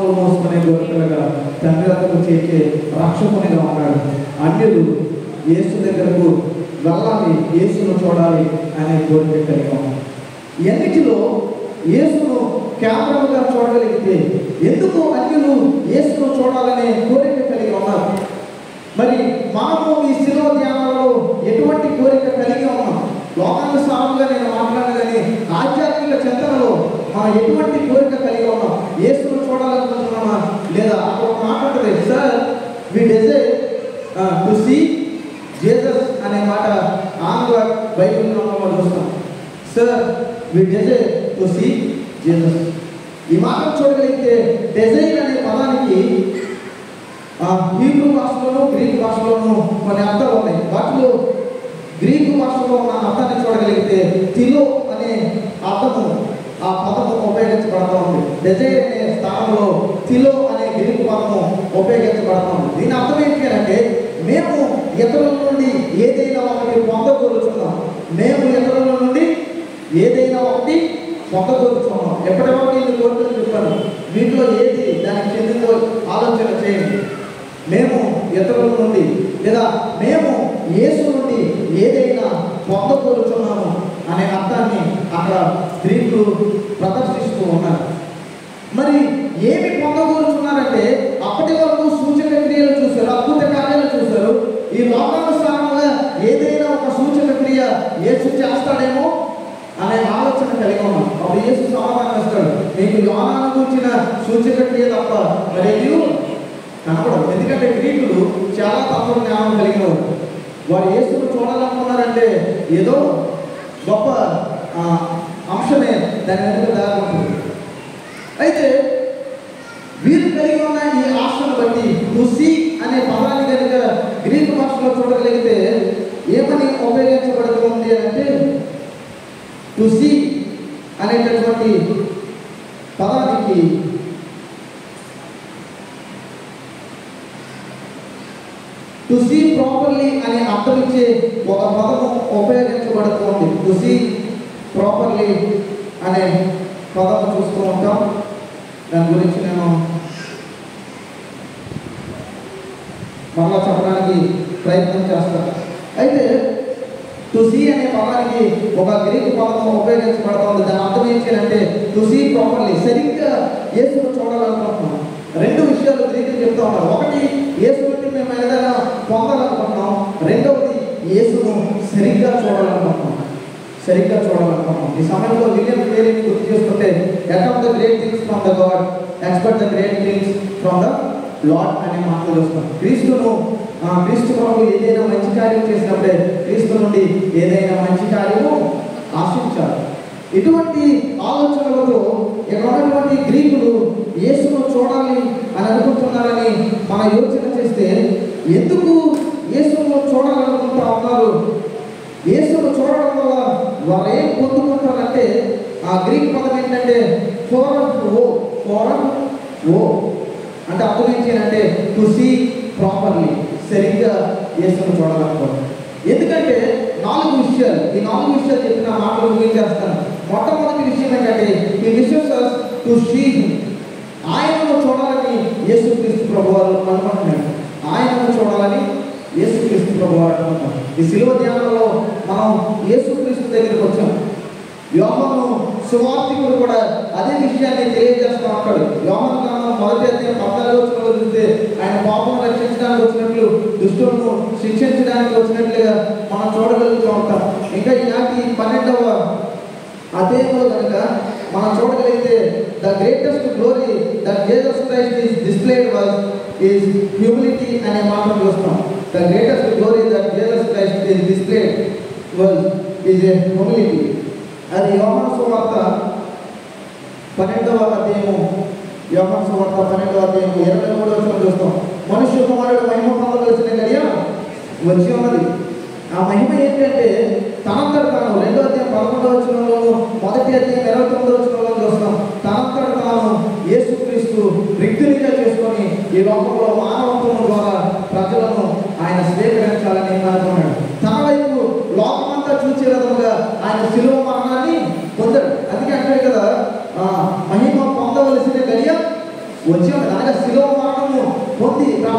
పాపములు మోసుకునే గొర్రెలుగా తండ్రి వద్దకు చేర్చే రక్షకునిగా ఉన్నాడు అన్యులు యేసు దగ్గరకు వెళ్ళాలి యేసును చూడాలి అనే కోరిక కలిగి ఉన్నాడు ఎన్నిటిలో యేసును కెమెరాగా చూడగలిగితే ఎందుకు అన్యులు యేసును చూడాలనే కోరిక కలిగి ఉన్నారు మరి మనము ఈ శిలువ ధ్యానంలో ఎటువంటి కోరిక కలిగి ఉన్నాం లోకానుసారంగా నేను మాట్లాడాను కానీ ఆధ్యాత్మిక చింతనలో మనం ఎటువంటి కోరిక కలిగి ఉన్నాం యేసును చూడాలనుకుంటున్నామా లేదా అక్కడ ఒక మాట ఉంటుంది sir we desire to see Jesus అనే మాట ఆంగ్ల బైబిల్ గ్రంథంలో చూస్తాం sir we desire to see Jesus ఈ మాట చూడగలిగితే డిజైర్ అనే పదానికి ఆ హీబ్రూ భాషలోను గ్రీక్ భాషలోను కొన్ని అర్థాలు ఉన్నాయి వాటిలో గ్రీకు భాషలో ఉన్న అర్థాన్ని చూడగలిగితే తిలో అనే అర్థము ఆ పదము ఉపయోగించబడతా ఉంది డెజైర్ అనే స్థానంలో తిలో అనే గ్రీకు పదము ఉపయోగించబడతా ఉంది దీని అర్థం ఏంటి అంటే మేము ఇతరుల నుండి ఏదైనా ఒకటి పొందగలుగుతున్నాం మేము ఇతరుల నుండి ఏదైనా ఒకటి పొందగలుగుతున్నాం ఎప్పటి వరకు నేను కోరుకుని చెప్పాను వీటిలో ఏది దానికి చెందిందో ఆలోచన చేయండి మేము ఇతరుల నుండి లేదా మేము యేసు నుండి ఏదైనా పొందకూరుచున్నాము అనే అర్థాన్ని అక్కడ గ్రీకులు ప్రదర్శిస్తూ ఉన్నారు మరి ఏమి పొందకూరుచున్నారంటే అప్పటి వరకు సూచక క్రియలు చూశారు అద్భుత కార్యాలు చూశారు ఈ లోకానుసారంగా ఏదైనా ఒక సూచక క్రియ యేసు చేస్తాడేమో అనే ఆలోచన కలిగి ఉన్నాం అప్పుడు యేసు సమాధానం ఇస్తాడు మీకు యోనాను కూర్చిన సూచక క్రియ తప్ప మరేది కనపడదు ఎందుకంటే గ్రీకులు చాలా తత్వ జ్ఞానం కలిగిన వారు వారు యేసును చూడాలనుకున్నారంటే ఏదో గొప్ప ఆ, అంశమే దాని వెనుక దారి ఉంటుంది అయితే వీరు కలిగి ఉన్న ఈ ఆశను బట్టి టుసి అనే పదాన్ని కనుక గ్రీకు భాషలో చూడగలిగితే ఏమని ఉపయోగించబడుతుంది అంటే టుసి అనేటటువంటి పదానికి టు సీ ప్రాపర్లీ అనే అర్థం ఇచ్చే ఒక పదము ఉపయోగించబడుతుంది టు సీ ప్రాపర్లీ అనే పదము చూస్తూ ఉంటాం దాని గురించి నేను మరలా చెప్పడానికి ప్రయత్నం చేస్తాను అయితే టు సీ అనే పదానికి ఒక గ్రీక్ పదం ఉపయోగించబడుతుంది దాని అర్థం ఏంటి అంటే టు సీ ప్రాపర్లీ సరిగ్గా యేసును చూడాలనుకుంటున్నాం రెండు విషయాలు గ్రీకులు చెప్తా ఉన్నారు ఒకటి యేసు నుండి మేము ఏదైనా పొందాలనుకుంటున్నాం రెండవది యేసును సరిగ్గా చూడాలనుకుంటున్నాం సరిగ్గా చూడాలనుకుంటున్నాం ఈ సమయంలో విలియం కేరీని గుర్తు చేసుకుంటే account the great things from the God expect the great things from the Lord అనే మాటలు చూస్తాం క్రీస్తును ఆ, క్రీస్తు కొరకు ఏదైనా మంచి కార్యం చేసినప్పుడే క్రీస్తు నుండి ఏదైనా మంచి కార్యము ఆశించాలి ఇటువంటి ఆలోచనలతో ఇక్కడ ఉన్నటువంటి గ్రీకులు యేసును చూడాలి అని అనుకుంటున్నారని మన యోచన చేస్తే ఎందుకు యేసును చూడాలనుకుంటా ఉన్నారు యేసును చూడడం వల్ల వారు ఏం పొందుకుంటారంటే ఆ గ్రీక్ పదం ఏంటంటే ఫోరం ఓ ఫోరం ఓ అంటే అర్థం ఏంటి అంటే టు సీ ప్రాపర్లీ సరిగ్గా యేసును చూడాలనుకోండి ఎందుకంటే నాలుగు విషయాలు ఈ నాలుగు విషయాలు చెప్పిన మాటలు ముగించేస్తాను మొట్టమొదటి విషయం ఏంటంటే ఈ విషయం టు సీ ఆయనను చూడాలని యేసుక్రీస్తు ప్రభు వారు అనుకుంటున్నాడు ఆయనను చూడాలని యేసుక్రీస్తు ప్రభు వారు అనుకుంటున్నాడు ఈ శిలువ ధ్యానంలో మనం యేసుక్రీస్తు దగ్గరికి వచ్చాం యోహను సువార్థికుడు కూడా అదే విషయాన్ని తెలియజేస్తూ ఉంటాడు యోహన్ గ్రంథం మొదటి అధ్యాయం పద్నాలుగు వచ్చిన చూస్తే ఆయన పాపను రక్షించడానికి వచ్చినట్లు దుష్టులను శిక్షించడానికి వచ్చినట్లుగా మనం చూడగలుగుతూ ఉంటాం ఇంకా ఈనాటి పన్నెండవ అధ్యాయంలో కనుక మనం చూడగలిగితే the greatest glory that Jesus Christ is displayed was is humility అనే మాట చూస్తాం the greatest glory that Jesus Christ is displayed was is a humility అది యోహాను సువార్త పన్నెండవ అధ్యాయము యోహాను సువార్త పన్నెండవ అధ్యాయము ఇరవై మూడవ వచనం చూస్తాం మనుష్య కుమారుడు మహిమ పొందవలసిన గడియ వచ్చి ఉన్నది ఆ మహిమ ఏంటంటే తనంతట తాను రెండో అధ్యాయం పదకొండవ వచనంలోను మొదటి అధ్యాయం ఇరవై తొమ్మిదవ వచనంలో చూస్తాం తనంతట తాను యేసుక్రీస్తు రిక్తునిగా చేసుకొని ఈ లోకంలో మానవత్వం ద్వారా ప్రజలను ఆయన స్వీకరించాలని అనుకున్నాడు తన వైపు లోకమంతా చూసే విధముగా ఆయన శిలువ మరణాన్ని పొందాడు అందుకే అంటాడు కదా ఆ, మహిమ పొందవలసిన గడియ వచ్చి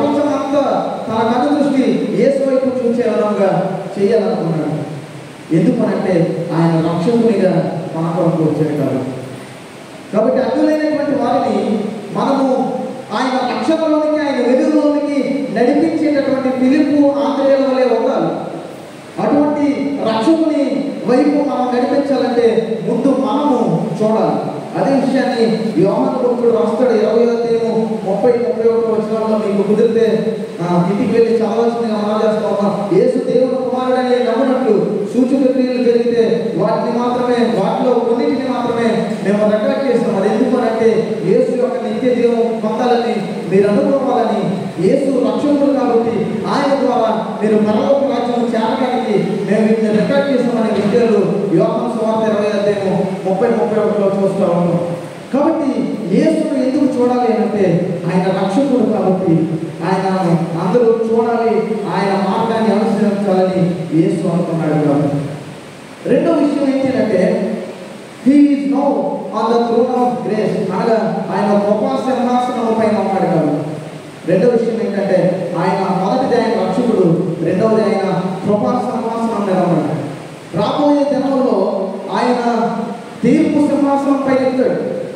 ప్రపంచం అంతా తన కను దృష్టి యేసు వైపు చూసే విధంగా చేయాలనుకున్నాడు ఎందుకనంటే ఆయన రక్షకునిగా మన కొరకు వచ్చాడు కాబట్టి కాబట్టి అడ్డులైనటువంటి వారిని మనము ఆయన రక్షణలోనికి ఆయన వెలుగులోనికి నడిపించేటటువంటి పిలుపు ఆంధ్రేయుల వలె ఉండాలి అటువంటి రక్షకుని వైపు మనం నడిపించాలంటే ముందు మనము చూడాలి అదే విషయాన్ని యోహాను భక్తుడు రాస్తాడు ఇరవై అధ్యాయము ముప్పై ముప్పై ఒకటి వచ్చిన మీకు కుదిరితే ఆ, ఇంటికి వెళ్ళి చదవాల్సిందిగా మనం చేస్తా ఉన్నాం యేసు దేవుని కుమారుడని నమ్మినట్లు సూచక క్రియలు జరిగితే వాటిని మాత్రమే వాటిలో కొన్నిటిని మాత్రమే మేము రెకార్డ్ చేస్తాం అది ఎందుకు అంటే యేసు యొక్క నిత్య జీవం పొందాలని మీరు అనుకోవాలని యేసు రక్షకుడు కాబట్టి ఆయన ద్వారా మీరు పరలోక రాజ్యం చేరడానికి మేము వీటిని రికార్డ్ చేస్తామనే విషయాలు యోగం సువార్త ఇరవై అధ్యాయము ముప్పై ముప్పై ఒకటిలో చూస్తూ ఉన్నాం కాబట్టి యేసును ఎందుకు చూడాలి అంటే ఆయన రక్షకుడు కాబట్టి ఆయన అందరూ చూడాలి ఆయన మార్గాన్ని అనుసరించాలని యేసు అనుకున్నాడు కాబట్టి రెండో విషయం ఏంటంటే he is no on the throne of grace అనగా ఆయన కృపా సింహాసనం పైన ఉన్నాడు కాబట్టి రెండో విషయం ఏంటంటే ఆయన మొదటిది ఆయన రక్షకుడు రెండవది ఆయన కృపా సింహాసనం మీద ఉన్నాడు రాబోయే దినంలో ఆయన తీర్పు సింహాసనం పైన ఎక్కుతాడు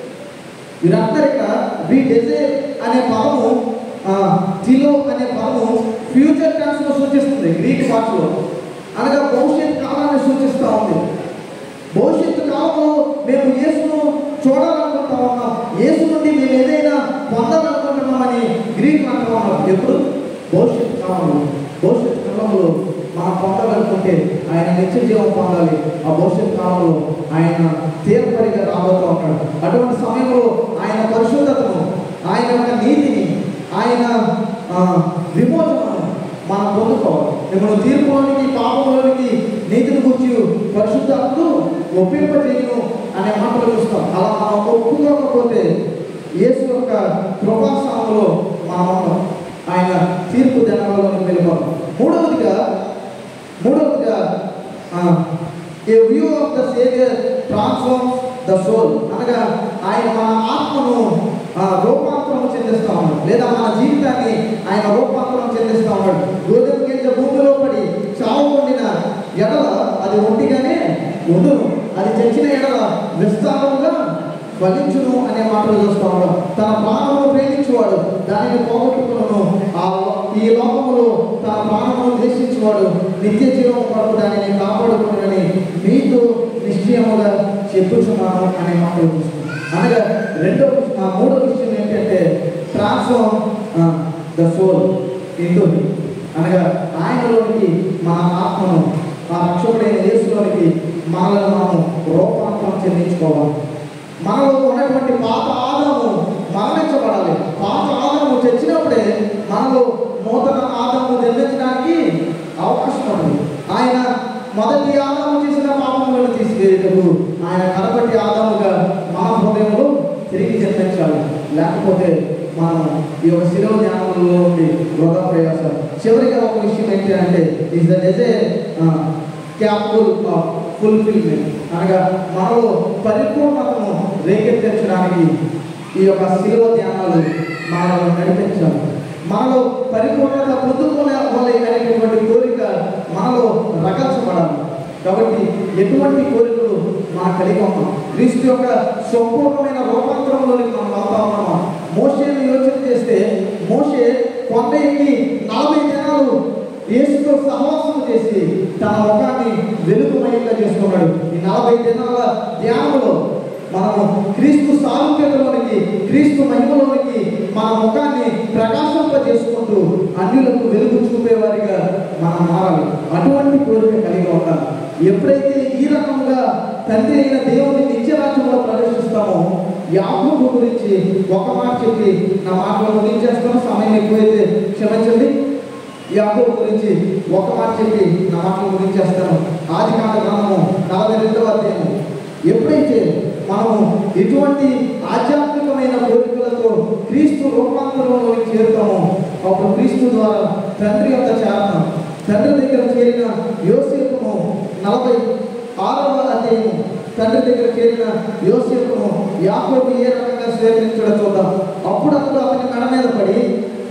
మీరందరూ ఇక్కడ వి డిజైర్ అనే పదము టిలో అనే పదము ఫ్యూచర్ టెన్స్ లో సూచిస్తుంది గ్రీక్ భాషలో అనగా భవిష్యత్ కాలాన్ని సూచిస్తూ ఉంది భవిష్యత్తు కాలంలో మేము యేసును చూడాలనుకుంటా ఉన్నాం యేసు నుండి మేము ఏదైనా పొందాలనుకుంటున్నామని గ్రీక్ అంటూ ఉన్నాం ఎప్పుడు భవిష్యత్తు కాలంలో భవిష్యత్తు కాలంలో మనం పొందాలనుకుంటే ఆయన నిత్య జీవం పొందాలి ఆ భవిష్యత్ కాలంలో ఆయన తీర్పరిగా రాబోతూ ఉంటాడు అటువంటి సమయంలో ఆయన పరిశుద్ధతను ఆయన యొక్క నీతిని ఆయన ఆ, విమోచనను మనం పొందుకోవాలి ఇప్పుడు తీర్పులోనికి పాపంలోనికి నీతిని గుర్చి పరిశుద్ధాత్మను ఒప్పింపజేయను అనే మాటలు చూస్తాం అలా మనం ఒప్పుకోకపోతే యేసు యొక్క కృపాసనంలో మనం ఉంటాం ఆయన తీర్పు దినాలలోకి వెళ్ళిపోతాం మూడవదిగా మూడవదిగా a view of the saviour transforms the soul అనగా ఆయన మన ఆత్మను ఆ, రూపాంతరం చెందిస్తా ఉన్నాడు లేదా మన జీవితాన్ని ఆయన రూపాంతరం చెందిస్తా ఉన్నాడు గోధుమ గింజ భూమిలో పడి చావు పొందిన ఎడల అది ఒంటిగానే ఉండును అది చచ్చిన ఎడల విస్తారంగా ఫలించును అనే మాటలు చూస్తా ఉన్నాం తన ప్రాణమును ప్రేమించువాడు దానిని పోగొట్టుకును ఆ ఈ లోకములో తన ప్రాణమును ద్వేషించువాడు నిత్య జీవం కొరకు దానిని కాపాడుకునని మీతో నిశ్చయముగా చెప్పుచున్నాను అనే మాటలు చూస్తున్నాం అనగా రెండో ఆ మూడో విషయం ఏంటంటే ట్రాన్స్ఫార్మ్ ద సోల్ ఇంటూ అనగా ఆయనలోనికి మన ఆత్మను ఆ రక్షకుడైన యేసులోనికి మనలను మనము రూపాంతరం చెందించుకోవాలి మనలో ఉన్నటువంటి పాత ఆదాము మరణించబడాలి పాత ఆదాము తెచ్చినప్పుడే మనలో నూతన ఆదాము నిర్మించడానికి అవకాశం ఉంది ఆయన మొదటి ఆదాము చేసిన పాపములను తీసుకెళ్ళేటప్పుడు ఆయన కనబట్టి ఆదాముగా మన హృదయంలో తిరిగి జన్మించాలి లేకపోతే మనం ఈ యొక్క శిలవ జ్ఞానంలో ఉండి వృధా ప్రయాసం చివరిగా ఒక విషయం ఏంటి అంటే is the desire capable of fulfilment అనగా మనలో పరిపూర్ణతను రేకెత్తించడానికి ఈ యొక్క శిలువ ధ్యానాలు మనలో నడిపించాలి మనలో పరిపూర్ణత పొందుకోవాలి అనేటటువంటి కోరిక మనలో రగల్చబడాలి కాబట్టి ఎటువంటి కోరికలు మనం కలిగి ఉన్నాం క్రీస్తు యొక్క సంపూర్ణమైన రూపాంతరంలోకి మనం వెళ్తా ఉన్నామా మోషేని యోచన చేస్తే మోషే కొండ ఎక్కి నలభై దినాలు యేసుతో సహవాసం చేసి తన ముఖాన్ని వెలుగుమయంగా చేసుకున్నాడు ఈ నలభై దినాల ధ్యానంలో మనము క్రీస్తు సారూప్యతలోనికి క్రీస్తు మహిమలోనికి మన ముఖాన్ని ప్రకాశింపజేసుకుంటూ అన్యులకు వెలుగు చూపేవారిగా మనం మారాలి అటువంటి కోరిక కలిగి ఉండాలి ఎప్పుడైతే ఈ రకంగా తండ్రి అయిన దేవుని నిత్యరాజ్యంలో ప్రవేశిస్తామో యాకోబు గురించి ఒక మాట చెప్పి నా మాటలు ముగించేస్తాను సమయం ఎక్కువైతే క్షమించండి యాకోబు గురించి ఒక మాట చెప్పి నా మాటలు ముగించేస్తాను ఆది కాండ గ్రంథము నలభై రెండవ అధ్యాయము ఎప్పుడైతే మనము ఎటువంటి ఆధ్యాత్మికమైన కోరికలతో క్రీస్తు రూపాంతరంలోకి చేరుతామో అప్పుడు క్రీస్తు ద్వారా తండ్రి యొక్క చేరతాం తండ్రి దగ్గర చేరిన యోసేపును నలభై ఆరవ అధ్యాయము తండ్రి దగ్గర చేరిన యోసేపును యాకోబు ఏ రకంగా స్వీకరించడం చూద్దాం అప్పుడు అప్పుడు అతని మెడ మీద పడి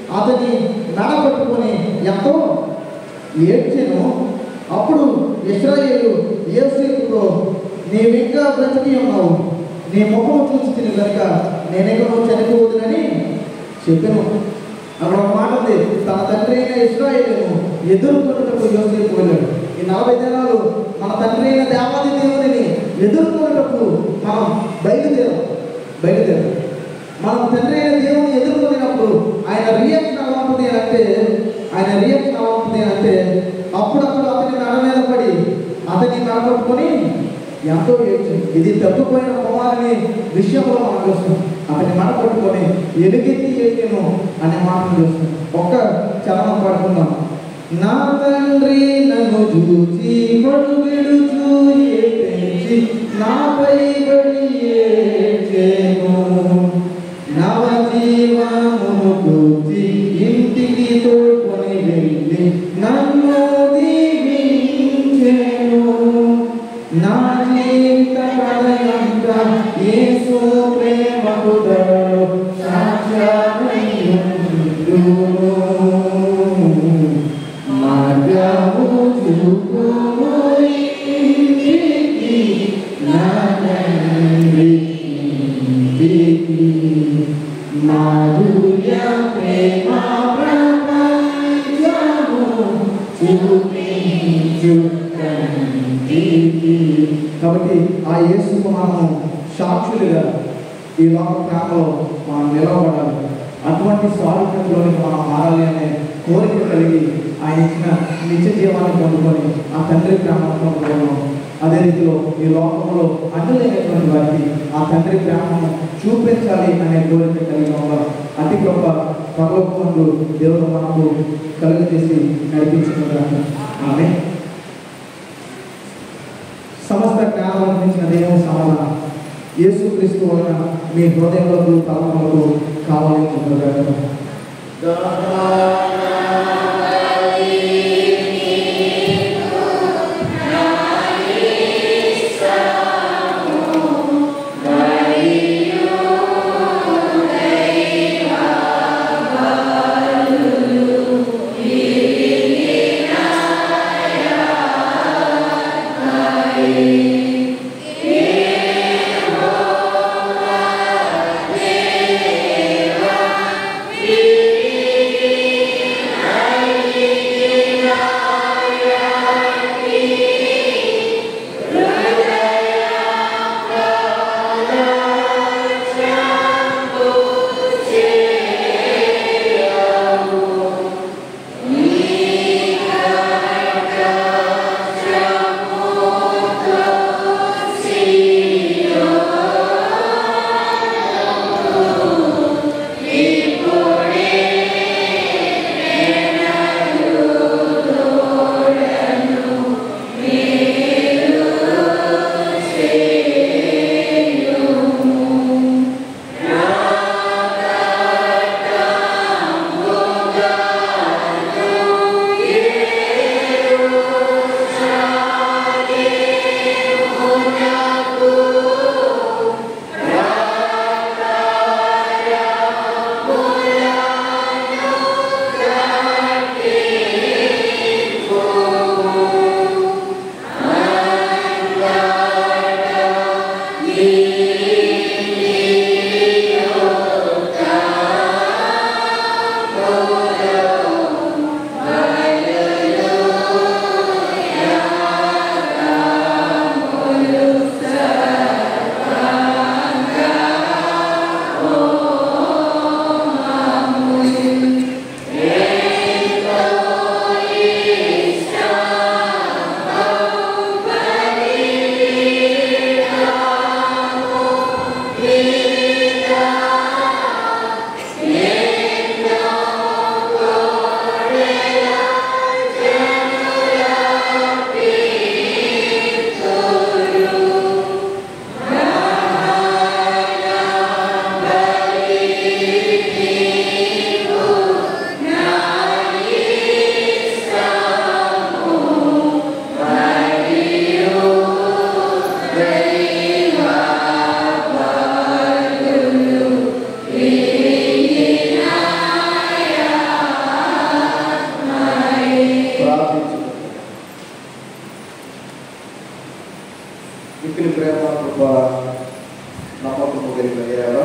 అతని మెడపట్టుకొని ఎంతో ఏడ్చెను అప్పుడు ఇస్రాయేలు యోసేపుతో నీవింకా బ్రతికి ఉన్నావు నీ ముఖం చూసి తిని కనుక నేనెక్కడో చనిపోవద్దునని చెప్పాను అక్కడ ఒక మాట ఉంది తన తండ్రి అయిన ఇస్రాయేలును ఎదుర్కొన్నటకు యోసేపు వెళ్ళాడు ఈ నలభై దినాలు మన తండ్రి అయిన దేవాది దేవుడిని ఎదుర్కొన్నటకు మనం బయలుదేరాం బయలుదేరాం మనం తండ్రి అయిన దేవుని ఎదుర్కొన్నప్పుడు ఆయన రియాక్షన్ ఎలా ఉంటుంది అంటే ఆయన రియాక్షన్ ఎలా ఉంటుంది అంటే అప్పుడప్పుడు అతని మెడ మీద పడి అతన్ని మెడపట్టుకొని ఎంతో ఏడ్చింది ఇది తగ్గిపోయిన కుమారుని విషయంలో మనం చూస్తాం అతని మెడ పట్టుకొని ఎలుగెత్తి ఏడ్చాను అనే మాటను చూస్తాం ఒక్క చలనం పడుతున్నాం నా తండ్రి నన్ను చూచి పడుగెడుచు ఏడ్చి నాపై పడి ఏడ్చెను నవ జీవమును కూర్చి ఇంటికి తోడుకొని వెళ్ళి నన్ను దీవించెను నా జీవిత కథయంత యేసు ప్రేమకు దడు సాక్షాత్మయుండును. మార్గము చూపుము ఇంటికి నా తండ్రి ఇంటికి. మాధుర్య ప్రేమ ప్రపంచము చూపించు కంటికి. కాబట్టి ఆ యేసుకు మనము సాక్షులుగా ఈ లోక ప్రేమలో మనం నిలవబడాలి అటువంటి స్వాతంత్రంలోని మనం మారాలి అనే కోరిక కలిగి ఆయన ఇచ్చిన నిత్య జీవాన్ని పొందుకొని ఆ తండ్రి ప్రేమను పొందుకున్నాం అదే రీతిలో ఈ లోకంలో అడ్డులేనటువంటి వారికి ఆ తండ్రి ప్రేమను చూపించాలి అనే కోరిక కలిగి ఉన్నాం అతి గొప్ప పరలోకమందు దేవుడు మనకు కలుగు చేసి నడిపించుకుంటాను ఆమె సమస్త జ్ఞానం అందించిన దేవుని సమాధానం యేసుక్రీస్తు వలన మీ హృదయంలోకి తలములకు కావాలని చెప్పగలరు Thank మిక్కిలి ప్రేమ కృప నమ్మకము కలిగిన దేవ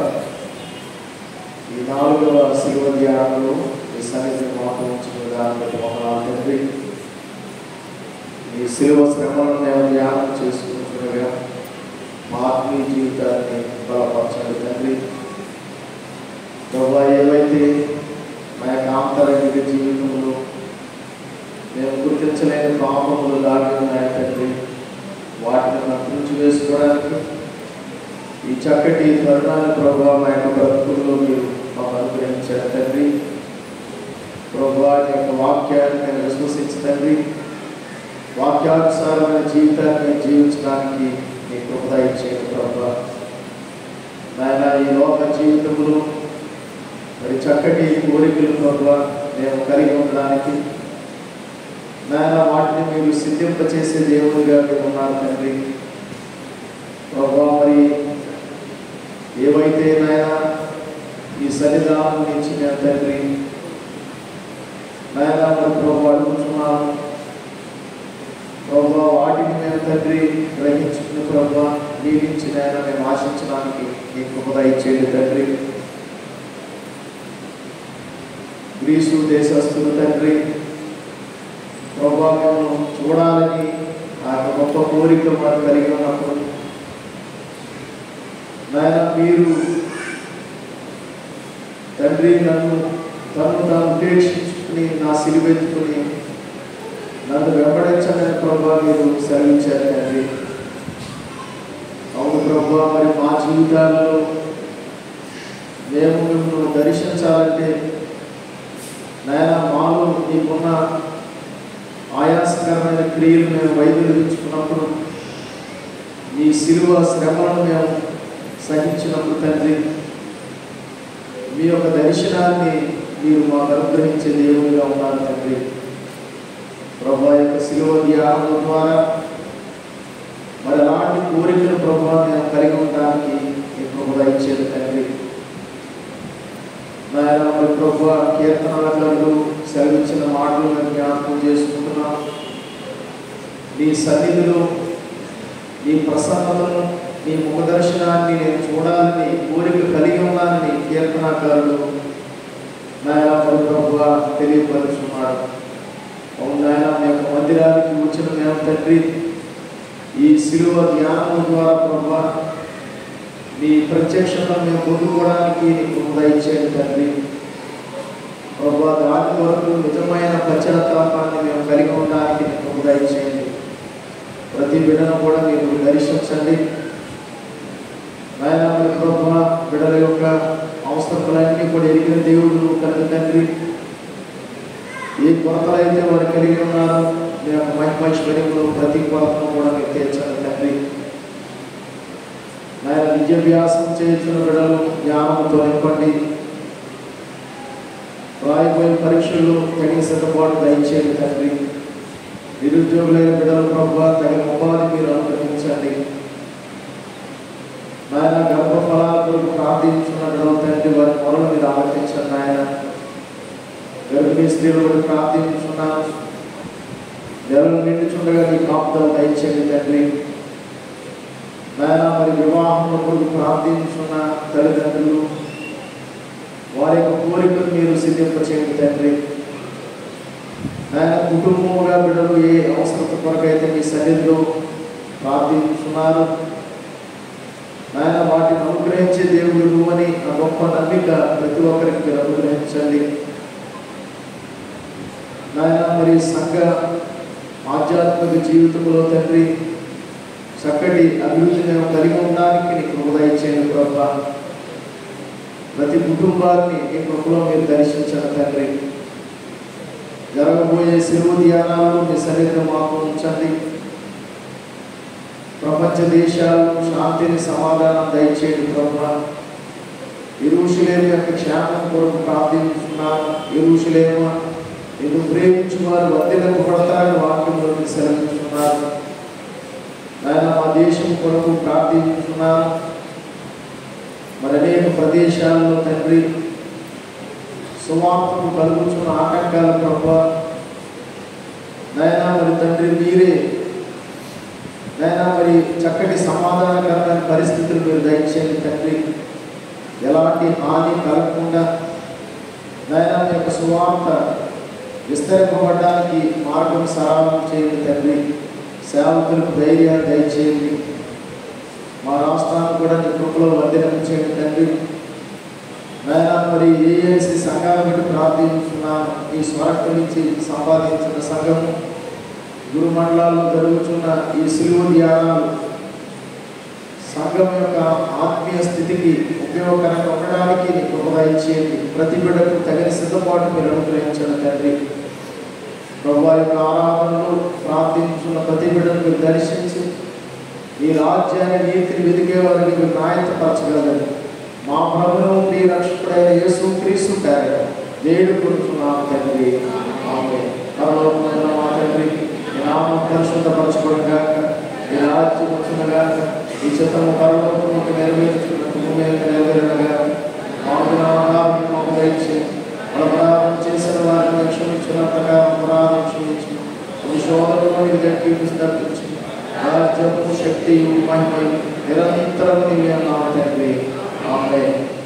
ఈ నాలుగవ శిలువ ధ్యానంలో ఈ సన్నిధిని మాకు ఉంచిన విధానం బట్టి వందనాలు తండ్రి ఈ శిలువ శ్రమలను మేము ధ్యానం చేసుకుంటుండగా మా ఆత్మీయ జీవితాన్ని బలపరచండి తండ్రి ప్రభా ఏవైతే మా యొక్క ఆంతరంగిక జీవితంలో మేము గుర్తించలేని పాపములు దాగి ఉన్నాయి తండ్రి వాటిని నప్పించి వేసుకోవడానికి ఈ చక్కటి తరుణాన్ని ప్రభావ మా యొక్క బ్రతుకుల్లో మీరు మాకు అనుగ్రహించారు తండ్రి ప్రభా నీ యొక్క వాక్యాన్ని నేను విశ్వసించి తండ్రి వాక్యానుసారమైన జీవితాన్ని జీవించడానికి నీ కృపద ఇచ్చేది ప్రభా నాయన ఈ లోక జీవితంలో మరి చక్కటి కోరికలు ప్రభా మేము కలిగి ఉండడానికి నాయన వాటిని మీరు సిద్ధింపచేసే దేవుడిగా మీరు ఉన్నారు తండ్రి ప్రభా మరి ఏవైతే నాయన ఈ సన్నిధానం నుంచి మేము తండ్రి నాయన మరి ప్రభు అడుగుతున్నాము ప్రభా వాటిని మేము తండ్రి గ్రహించుకున్న ప్రభా నీ నుంచి నాయన మేము ఆశించడానికి నీ కృపద ఇచ్చేది తండ్రి గ్రీసు దేశస్తులు తండ్రి ప్రభావం చూడాలని ఆ యొక్క గొప్ప కోరిక మనం కలిగి ఉన్నప్పుడు నాయన మీరు తండ్రి నన్ను తను తాను ఉపేక్షించుకుని నా సిలువెత్తుకుని నన్ను వెంబడించమని ప్రభా మీరు సెలవించారు తండ్రి అవును ప్రభా మరి మా జీవితాల్లో మేము మిమ్మల్ని దర్శించాలంటే నాయన మాలో నీకున్న ఆయాసకరమైన క్రియలు మేము వైదొలిగించుకున్నప్పుడు నీ శిలువ శ్రమలను మేము సహించినప్పుడు తండ్రి మీ యొక్క దర్శనాన్ని మీరు మాకు అనుగ్రహించే దేవుడిగా ఉన్నారు తండ్రి ప్రభా యొక్క శిలువ ధ్యానం ద్వారా మరి అలాంటి కోరికలు ప్రభా మేము కలిగి ఉండడానికి ఎక్కువ ఇచ్చేది తండ్రి నాయన మరి ప్రభా కీర్తనలు సెలవిచ్చిన మాటలు మేము జ్ఞాపకం చేసుకుంటున్నాం నీ సన్నిధిలో నీ ప్రసన్నతను నీ ముఖదర్శనాన్ని నేను చూడాలని కోరిక కలిగి ఉన్నానని కీర్తనాకారుడు నాయన మరి ప్రభా తెలియపరుచున్నాడు అవును నాయన మీ యొక్క మందిరానికి వచ్చిన మేము తండ్రి ఈ శిలువ ధ్యానం ద్వారా ప్రభా నీ ప్రత్యక్షతను మేము పొందుకోవడానికి నీకు దయచేయండి తండ్రి ప్రభా దాని వరకు నిజమైన పశ్చాత్తాపాన్ని మేము కలిగి ఉండడానికి నీకు దయచేయండి ప్రతి బిడ్డను కూడా మీరు దర్శించండి నాయన మరి ప్రభా బిడ్డల యొక్క అవసరములన్నీ కూడా ఎరిగిన దేవుడు కనుక తండ్రి ఏ కొరతలు అయితే వారు కలిగి ఉన్నారో మీ యొక్క మహిమైశ్వర్యంలో ప్రతి కొరతను కూడా మీరు తీర్చండి తండ్రి నాయన విద్యాభ్యాసం చేస్తున్న బిడ్డలు జ్ఞానంతో నింపండి రాయబోయే పరీక్షల్లో తగిన సిద్ధపాటు దయచేయండి తండ్రి నిరుద్యోగులైన బిడ్డల ప్రభావ తగిన ఉపాధి మీరు అనుగ్రహించండి నాయన గర్భఫలాల కొరకు ప్రార్థించున్న బిడ్డల తండ్రి వారి మొరలు మీరు ఆలోచించండి నాయన గర్భిణీ స్త్రీలు కూడా ప్రార్థించున్నాను నెలలు నిండుచుండగా నీ కాపుదల దయచేయండి తండ్రి నాయన మరి వివాహంలో కొరకు ప్రార్థించున్న తల్లిదండ్రులు వారి యొక్క కోరికలు మీరు సిద్ధింపచేయండి తండ్రి నాయన కుటుంబముగా బిడ్డలు ఏ అవసరత కొరకైతే మీ సన్నిధిలో ప్రార్థించున్నారు నాయన వాటిని అనుగ్రహించే దేవుడు నువ్వని ఆ గొప్ప నమ్మిక ప్రతి ఒక్కరికి మీరు అనుగ్రహించండి నాయన మరి సంఘ ఆధ్యాత్మిక జీవితంలో తండ్రి చక్కటి అభివృద్ధి మేము కలిగి ఉండడానికి నీకు హృదయ ఇచ్చేయండి ప్రభా ప్రతి కుటుంబాన్ని నీ కృపలో మీరు దర్శించండి తండ్రి జరగబోయే శిలువు ధ్యానాలు మీ సన్నిధిలో మాకు ఉంచండి ప్రపంచ దేశాల్లో శాంతిని సమాధానం దయచేయండి ప్రభా ఇరుషులేము యొక్క క్షేమం కొరకు ప్రార్థించున్నాను ఇరుషులేము నిన్ను ప్రేమించు వారు వద్దెలకు పడతారని వాక్యంలో మీరు సెలవిస్తున్నారు నాయన మా దేశం కొరకు ప్రార్థించున్నాను మరి అనేక ప్రదేశాల్లో తండ్రి సువార్తను కలుగుచున్న ఆటంకాల ప్రభా నాయన మరి తండ్రి మీరే నాయన మరి చక్కటి సమాధానకరమైన పరిస్థితులు మీరు దయచేయండి తండ్రి ఎలాంటి హాని కలగకుండా నాయన మీ యొక్క సువార్త విస్తరింపబడడానికి మార్గం సరళం చేయండి తండ్రి సేవకులకు ధైర్యాన్ని దయచేయండి మా రాష్ట్రాన్ని కూడా నీ కృపలో వర్ధనం చేయండి తండ్రి నాయన మరి ఏఎస్సి సంఘాలను బట్టి ప్రార్థించున్నాను ఈ స్వరక్త నుంచి సంపాదించిన సంఘము గురు మండలాల్లో జరుగుతున్న ఈ సిలువ ధ్యానాలు సంఘం యొక్క ఆత్మీయ స్థితికి ఉపయోగకరంగా ఉండడానికి నీ కృప ఇచ్చేయండి ప్రతి బిడ్డకు తగిన సిద్ధపాటు మీరు అనుగ్రహించండి తండ్రి ప్రభు యొక్క ఆరాధనలు ప్రార్థించున్న ప్రతి బిడ్డను మీరు దర్శించి ఈ రాజ్యాన్ని నీతిని వెతికే వారిని మీరు నాయతపరచగలరు మా ప్రభును మీ రక్షకుడైన యేసు క్రీస్తు పేర వేడు కొడుతున్నాను తండ్రి ఆమె పరలోకమైన మా తండ్రి ఈ నామం పరిశుద్ధపరచుకోవడం గాక ఈ రాజ్యం వచ్చినగాక ఈ చిత్తము పరలోకముకు నెరవేర్చుకున్న భూమి యొక్క నెరవేరగా మాకు నా ఆహారం మాకు దయచి అపరాధం చేసిన వారిని క్షమించినంతగా అపరాధం క్షమించి ఈ శోధనలో గట్టి తప్పించి రాజ్యము శక్తియు మహిమయు నిరంతరం నీవే ఉన్నావు తండ్రి ఆమె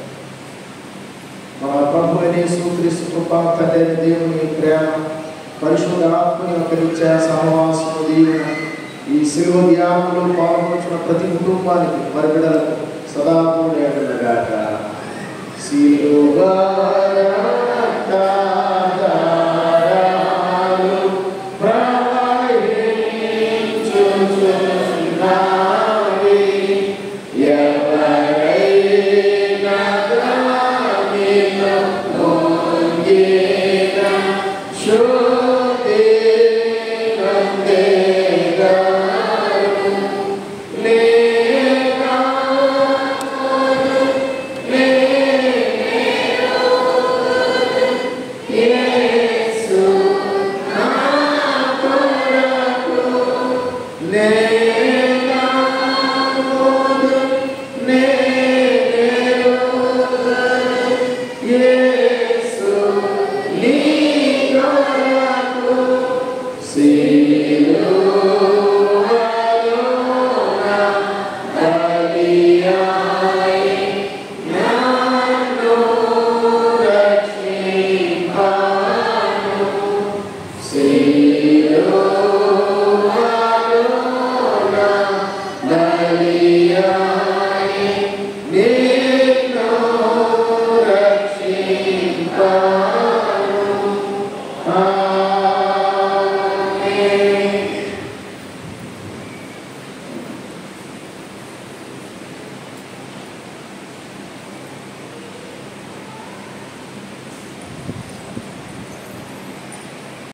మన ప్రభు యేసుక్రీస్తు కృపా తండ్రి దేవుని ప్రేమ పరిశుద్ధాత్మని యొక్క నిత్య సహవాసము దీవెన ఈ శిలువ ధ్యానంలో పాల్గొంటున్న ప్రతి కుటుంబానికి మరి బిడ్డలకు సదా కూడా శిలువ